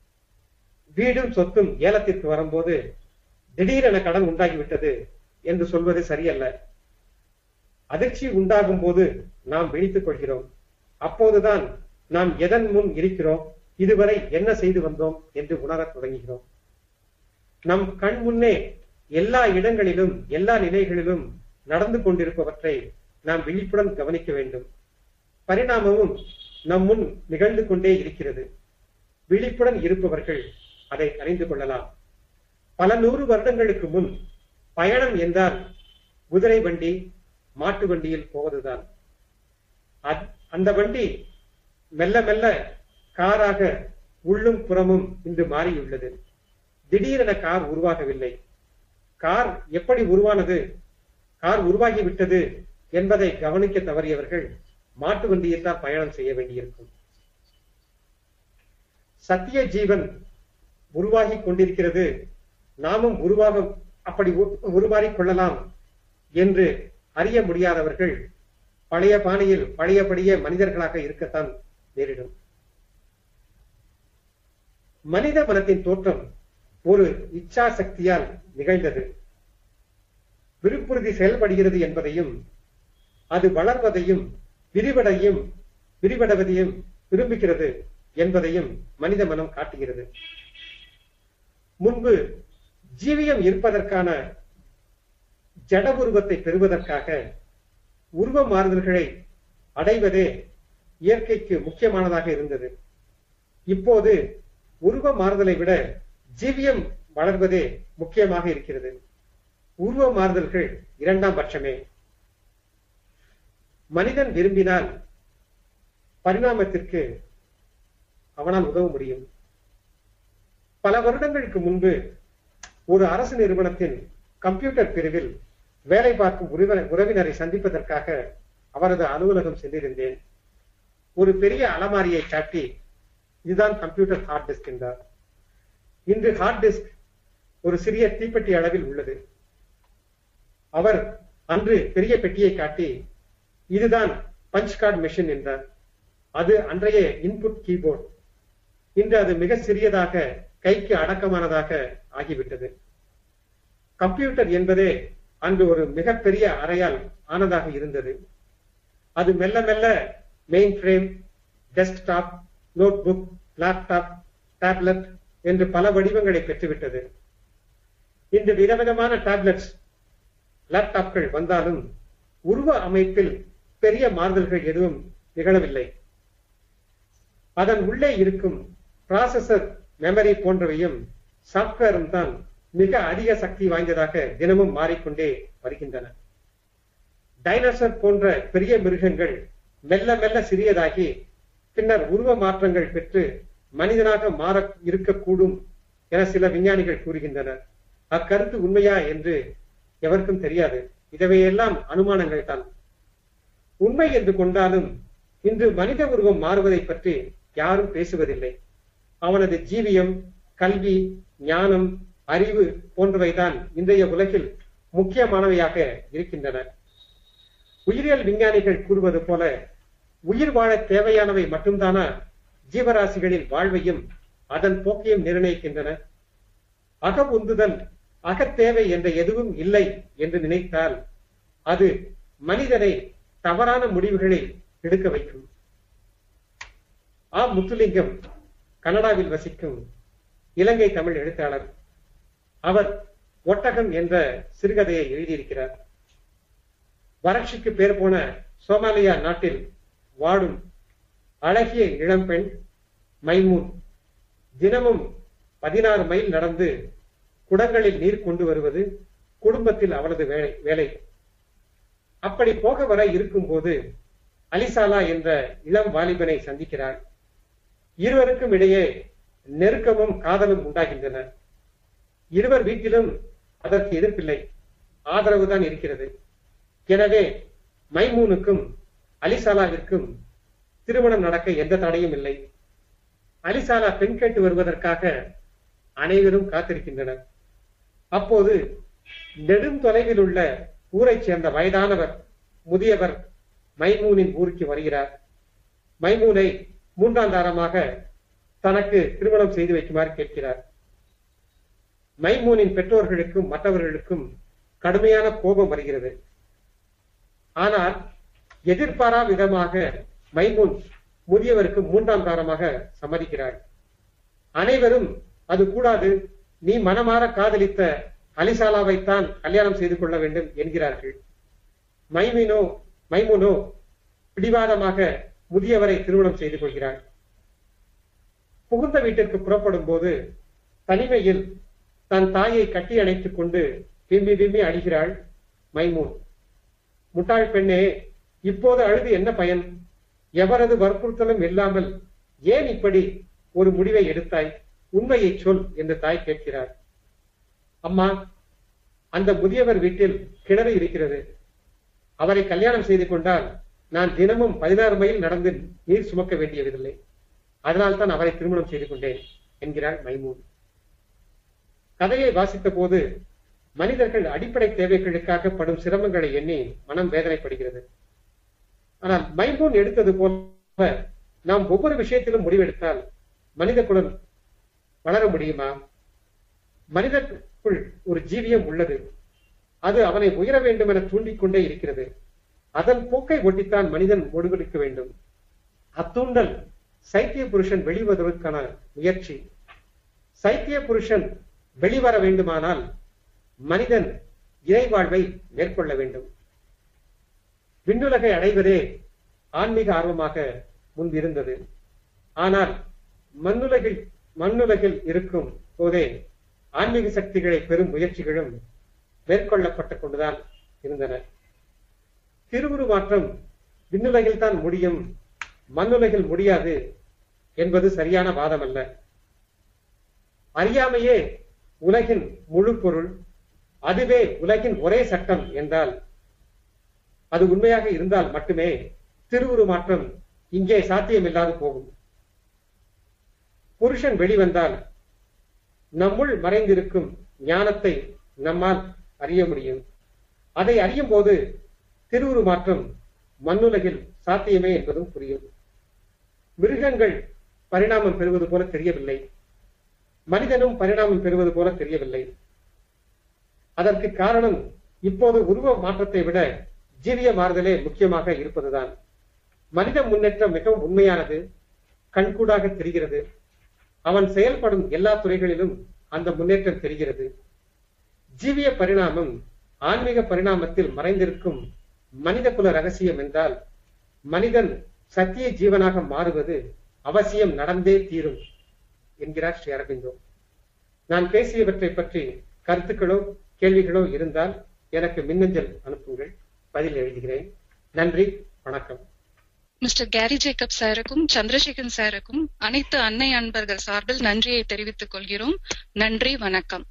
வீடும் சொத்தும் ஏலத்திற்கு வரும்போது திடீரென கடன் உண்டாகிவிட்டது என்று சொல்வது சரியல்ல அதிர்ச்சி உண்டாகும் போது நாம் விழித்துக் கொள்கிறோம் அப்போதுதான் நாம் எதன் முன் இருக்கிறோம் இதுவரை என்ன செய்து வந்தோம் என்று உணரத் தொடங்குகிறோம் நம் கண் முன்னே எல்லா இடங்களிலும் எல்லா நிலைகளிலும் நடந்து கொண்டிருப்பவற்றை நாம் விழிப்புடன் கவனிக்க வேண்டும் பரிணாமமும் நம் முன் நிகழ்ந்து கொண்டே இருக்கிறது விழிப்புடன் இருப்பவர்கள் அதை அறிந்து கொள்ளலாம் பல நூறு வருடங்களுக்கு முன் பயணம் என்றால் குதிரை வண்டி மாட்டு வண்டியில் போவதுதான் அந்த வண்டி மெல்ல மெல்ல காராக உள்ளும் புறமும் இன்று மாறியுள்ளது திடீரென கார் உருவாகவில்லை கார் எப்படி உருவானது கார் உருவாகிவிட்டது என்பதை கவனிக்க தவறியவர்கள் மாட்டு வண்டியில் தான் பயணம் செய்ய வேண்டியிருக்கும் சத்திய ஜீவன் உருவாகி கொண்டிருக்கிறது நாமும் உருவாக அப்படி உருமாறிக் கொள்ளலாம் என்று அறிய முடியாதவர்கள் பழைய பாணியில் பழையபடியே மனிதர்களாக இருக்கத்தான் நேரிடும் மனித மனத்தின் தோற்றம் ஒரு இச்சா சக்தியால் நிகழ்ந்தது விருப்புறுதி செயல்படுகிறது என்பதையும் அது வளர்வதையும் விரிவடையும் விரிவடைவதையும் விரும்புகிறது என்பதையும் மனித மனம் காட்டுகிறது முன்பு ஜீவியம் இருப்பதற்கான ஜட உருவத்தை பெறுவதற்காக உருவ மாறுதல்களை அடைவதே இயற்கைக்கு முக்கியமானதாக இருந்தது இப்போது உருவ மாறுதலை விட ஜீவியம் வளர்வதே முக்கியமாக இருக்கிறது உருவ மாறுதல்கள் இரண்டாம் பட்சமே மனிதன் விரும்பினால் பரிணாமத்திற்கு அவனால் உதவ முடியும் பல வருடங்களுக்கு முன்பு ஒரு அரசு நிறுவனத்தின் கம்ப்யூட்டர் பிரிவில் வேலை பார்க்கும் உறவினர் உறவினரை சந்திப்பதற்காக அவரது அலுவலகம் சென்றிருந்தேன் ஒரு பெரிய அலமாரியை காட்டி இதுதான் கம்ப்யூட்டர் ஹார்ட் டிஸ்க் என்றார் இன்று ஹார்ட் டிஸ்க் ஒரு சிறிய தீப்பெட்டி அளவில் உள்ளது அவர் அன்று பெரிய பெட்டியை காட்டி இதுதான் பஞ்ச் கார்டு மெஷின் என்றார் அது அன்றைய இன்புட் கீபோர்ட் இன்று அது மிக சிறியதாக கைக்கு அடக்கமானதாக ஆகிவிட்டது கம்ப்யூட்டர் என்பதே அன்று ஒரு மிகப்பெரிய அறையால் ஆனதாக இருந்தது அது மெல்ல மெல்ல mainframe desktop notebook laptop tablet என்று பல வடிவங்களை பெற்றுவிட்டது இன்று விதவிதமான டேப்லெட்ஸ் லேப்டாப்கள் வந்தாலும் உருவ அமைப்பில் பெரிய மாறுதல்கள் எதுவும் நிகழவில்லை அதன் உள்ளே இருக்கும் ப்ராசஸர் மெமரி போன்றவையும் சாப்ட்வேரும் தான் மிக அதிக சக்தி வாய்ந்ததாக தினமும் மாறிக்கொண்டே வருகின்றன டைனோசர் போன்ற பெரிய மிருகங்கள் மெல்ல மெல்ல சிறியதாகி பின்னர் உருவ மாற்றங்கள் பெற்று மனிதனாக மாற இருக்கக்கூடும் என சில விஞ்ஞானிகள் கூறுகின்றனர் அக்கருத்து உண்மையா என்று எவருக்கும் தெரியாது இதையெல்லாம் அனுமானங்கள் தான் உண்மை என்று கொண்டாலும் இன்று மனித உருவம் மாறுவதை பற்றி யாரும் பேசுவதில்லை அவனது ஜீவியம் கல்வி ஞானம் அறிவு போன்றவைதான் இன்றைய உலகில் முக்கியமானவையாக இருக்கின்றன உயிரியல் விஞ்ஞானிகள் கூறுவது போல உயிர் வாழ தேவையானவை மட்டும்தானா ஜீவராசிகளின் வாழ்வையும் அதன் போக்கையும் நிர்ணயிக்கின்றன அக உந்துதல் அகத்தேவை என்ற எதுவும் இல்லை என்று நினைத்தால் அது மனிதனை தவறான முடிவுகளை எடுக்க வைக்கும் ஆ முத்துலிங்கம் கனடாவில் வசிக்கும் இலங்கை தமிழ் எழுத்தாளர் அவர் ஒட்டகம் என்ற சிறுகதையை எழுதியிருக்கிறார் வறட்சிக்கு பேர் போன சோமாலியா நாட்டில் வாடும் அழகிய இளம்பெண் மைமூன் தினமும் பதினாறு மைல் நடந்து குடங்களில் நீர் கொண்டு வருவது குடும்பத்தில் அவளது வேலை வேலை அப்படி போக வர இருக்கும்போது அலிசாலா என்ற இளம் வாலிபனை சந்திக்கிறார் இருவருக்கும் இடையே நெருக்கமும் காதலும் உண்டாகின்றன இருவர் வீட்டிலும் அதற்கு எதிர்ப்பில்லை ஆதரவுதான் இருக்கிறது எனவே மைமூனுக்கும் அலிசாலாவிற்கும் திருமணம் நடக்க எந்த தடையும் இல்லை அலிசாலா பெண் கேட்டு வருவதற்காக அனைவரும் காத்திருக்கின்றனர் அப்போது நெடுந்தொலைவில் உள்ள ஊரைச் சேர்ந்த வயதானவர் முதியவர் மைமூனின் ஊருக்கு வருகிறார் மைமூனை மூன்றாம் தாரமாக தனக்கு திருமணம் செய்து வைக்குமாறு கேட்கிறார் மைமூனின் பெற்றோர்களுக்கும் மற்றவர்களுக்கும் கடுமையான கோபம் வருகிறது ஆனால் எதிர்பாரா விதமாக மைமூன் முதியவருக்கு மூன்றாம் தாரமாக சம்மதிக்கிறார் அனைவரும் அது கூடாது நீ மனமாற காதலித்த அலிசாலாவைத்தான் கல்யாணம் செய்து கொள்ள வேண்டும் என்கிறார்கள் மைமினோ மைமுனோ பிடிவாதமாக முதியவரை திருமணம் செய்து கொள்கிறார் புகுந்த வீட்டிற்கு புறப்படும் போது தனிமையில் தன் தாயை கட்டி அணைத்துக் கொண்டு விம்மி விம்மி அழுகிறாள் மைமூன் முட்டாள் பெண்ணே இப்போது அழுது என்ன பயன் எவரது வற்புறுத்தலும் இல்லாமல் ஏன் இப்படி ஒரு முடிவை எடுத்தாய் உண்மையை சொல் என்று தாய் கேட்கிறார் அம்மா அந்த முதியவர் வீட்டில் கிணறு இருக்கிறது அவரை கல்யாணம் செய்து கொண்டால் நான் தினமும் பதினாறு மைல் நடந்து நீர் சுமக்க வேண்டியதில்லை அதனால் தான் அவரை திருமணம் செய்து கொண்டேன் என்கிறாள் மைமூன் கதையை வாசித்த போது மனிதர்கள் அடிப்படை தேவைகளுக்காக படும் சிரமங்களை எண்ணி மனம் வேதனைப்படுகிறது ஆனால் மைமூன் எடுத்தது போல நாம் ஒவ்வொரு விஷயத்திலும் முடிவெடுத்தால் மனித குலம் வளர முடியுமா மனிதனுக்குள் ஒரு ஜீவியம் உள்ளது அது அவனை உயர வேண்டும் என தூண்டிக்கொண்டே இருக்கிறது அதன் போக்கை ஒட்டித்தான் மனிதன் முடிவெடுக்க வேண்டும் அத்தூண்டல் சைத்திய புருஷன் வெளிவருவதற்கான முயற்சி சைத்திய புருஷன் வெளிவர வேண்டுமானால் மனிதன் இறை வாழ்வை மேற்கொள்ள வேண்டும் விண்ணுலகை அடைவதே ஆன்மீக ஆர்வமாக முன்பிருந்தது ஆனால் மண்ணுலகில் மண்ணுலகில் இருக்கும் போதே ஆன்மீக சக்திகளை பெறும் முயற்சிகளும் மேற்கொள்ளப்பட்டுக் கொண்டுதான் இருந்தன திருவுருமாற்றம் விண்ணுலகில் தான் முடியும் மண்ணுலகில் முடியாது என்பது சரியான வாதம் அல்ல அறியாமையே உலகின் முழு பொருள் அதுவே உலகின் ஒரே சட்டம் என்றால் அது உண்மையாக இருந்தால் மட்டுமே திருவுருமாற்றம் இங்கே சாத்தியமில்லாது போகும் புருஷன் வெளிவந்தால் நம்முள் மறைந்திருக்கும் ஞானத்தை நம்மால் அறிய முடியும் அதை அறியும் போது திருவுருமாற்றம் மண்ணுலகில் சாத்தியமே என்பதும் புரியும் மிருகங்கள் பரிணாமம் பெறுவது போல தெரியவில்லை மனிதனும் பரிணாமம் பெறுவது போல தெரியவில்லை அதற்கு காரணம் இப்போது உருவ மாற்றத்தை விட ஜீவிய மாறுதலே முக்கியமாக இருப்பதுதான் மனித முன்னேற்றம் மிகவும் உண்மையானது கண்கூடாக தெரிகிறது அவன் செயல்படும் எல்லா துறைகளிலும் அந்த முன்னேற்றம் தெரிகிறது ஜீவிய பரிணாமம் ஆன்மீக பரிணாமத்தில் மறைந்திருக்கும் மனித குல ரகசியம் என்றால் மனிதன் சத்திய ஜீவனாக மாறுவது அவசியம் நடந்தே தீரும் என்கிறார் ஸ்ரீ அரவிந்தோ நான் பேசியவற்றை பற்றி கருத்துக்களோ கேள்விகளோ இருந்தால் எனக்கு மின்னஞ்சல் அனுப்புங்கள் பதில் எழுதுகிறேன் நன்றி வணக்கம் மிஸ்டர் கேரி ஜேக்கப் சாருக்கும் சந்திரசேகரன் சாருக்கும் அனைத்து அன்னை அன்பர்கள் சார்பில் நன்றியை தெரிவித்துக் கொள்கிறோம் நன்றி வணக்கம்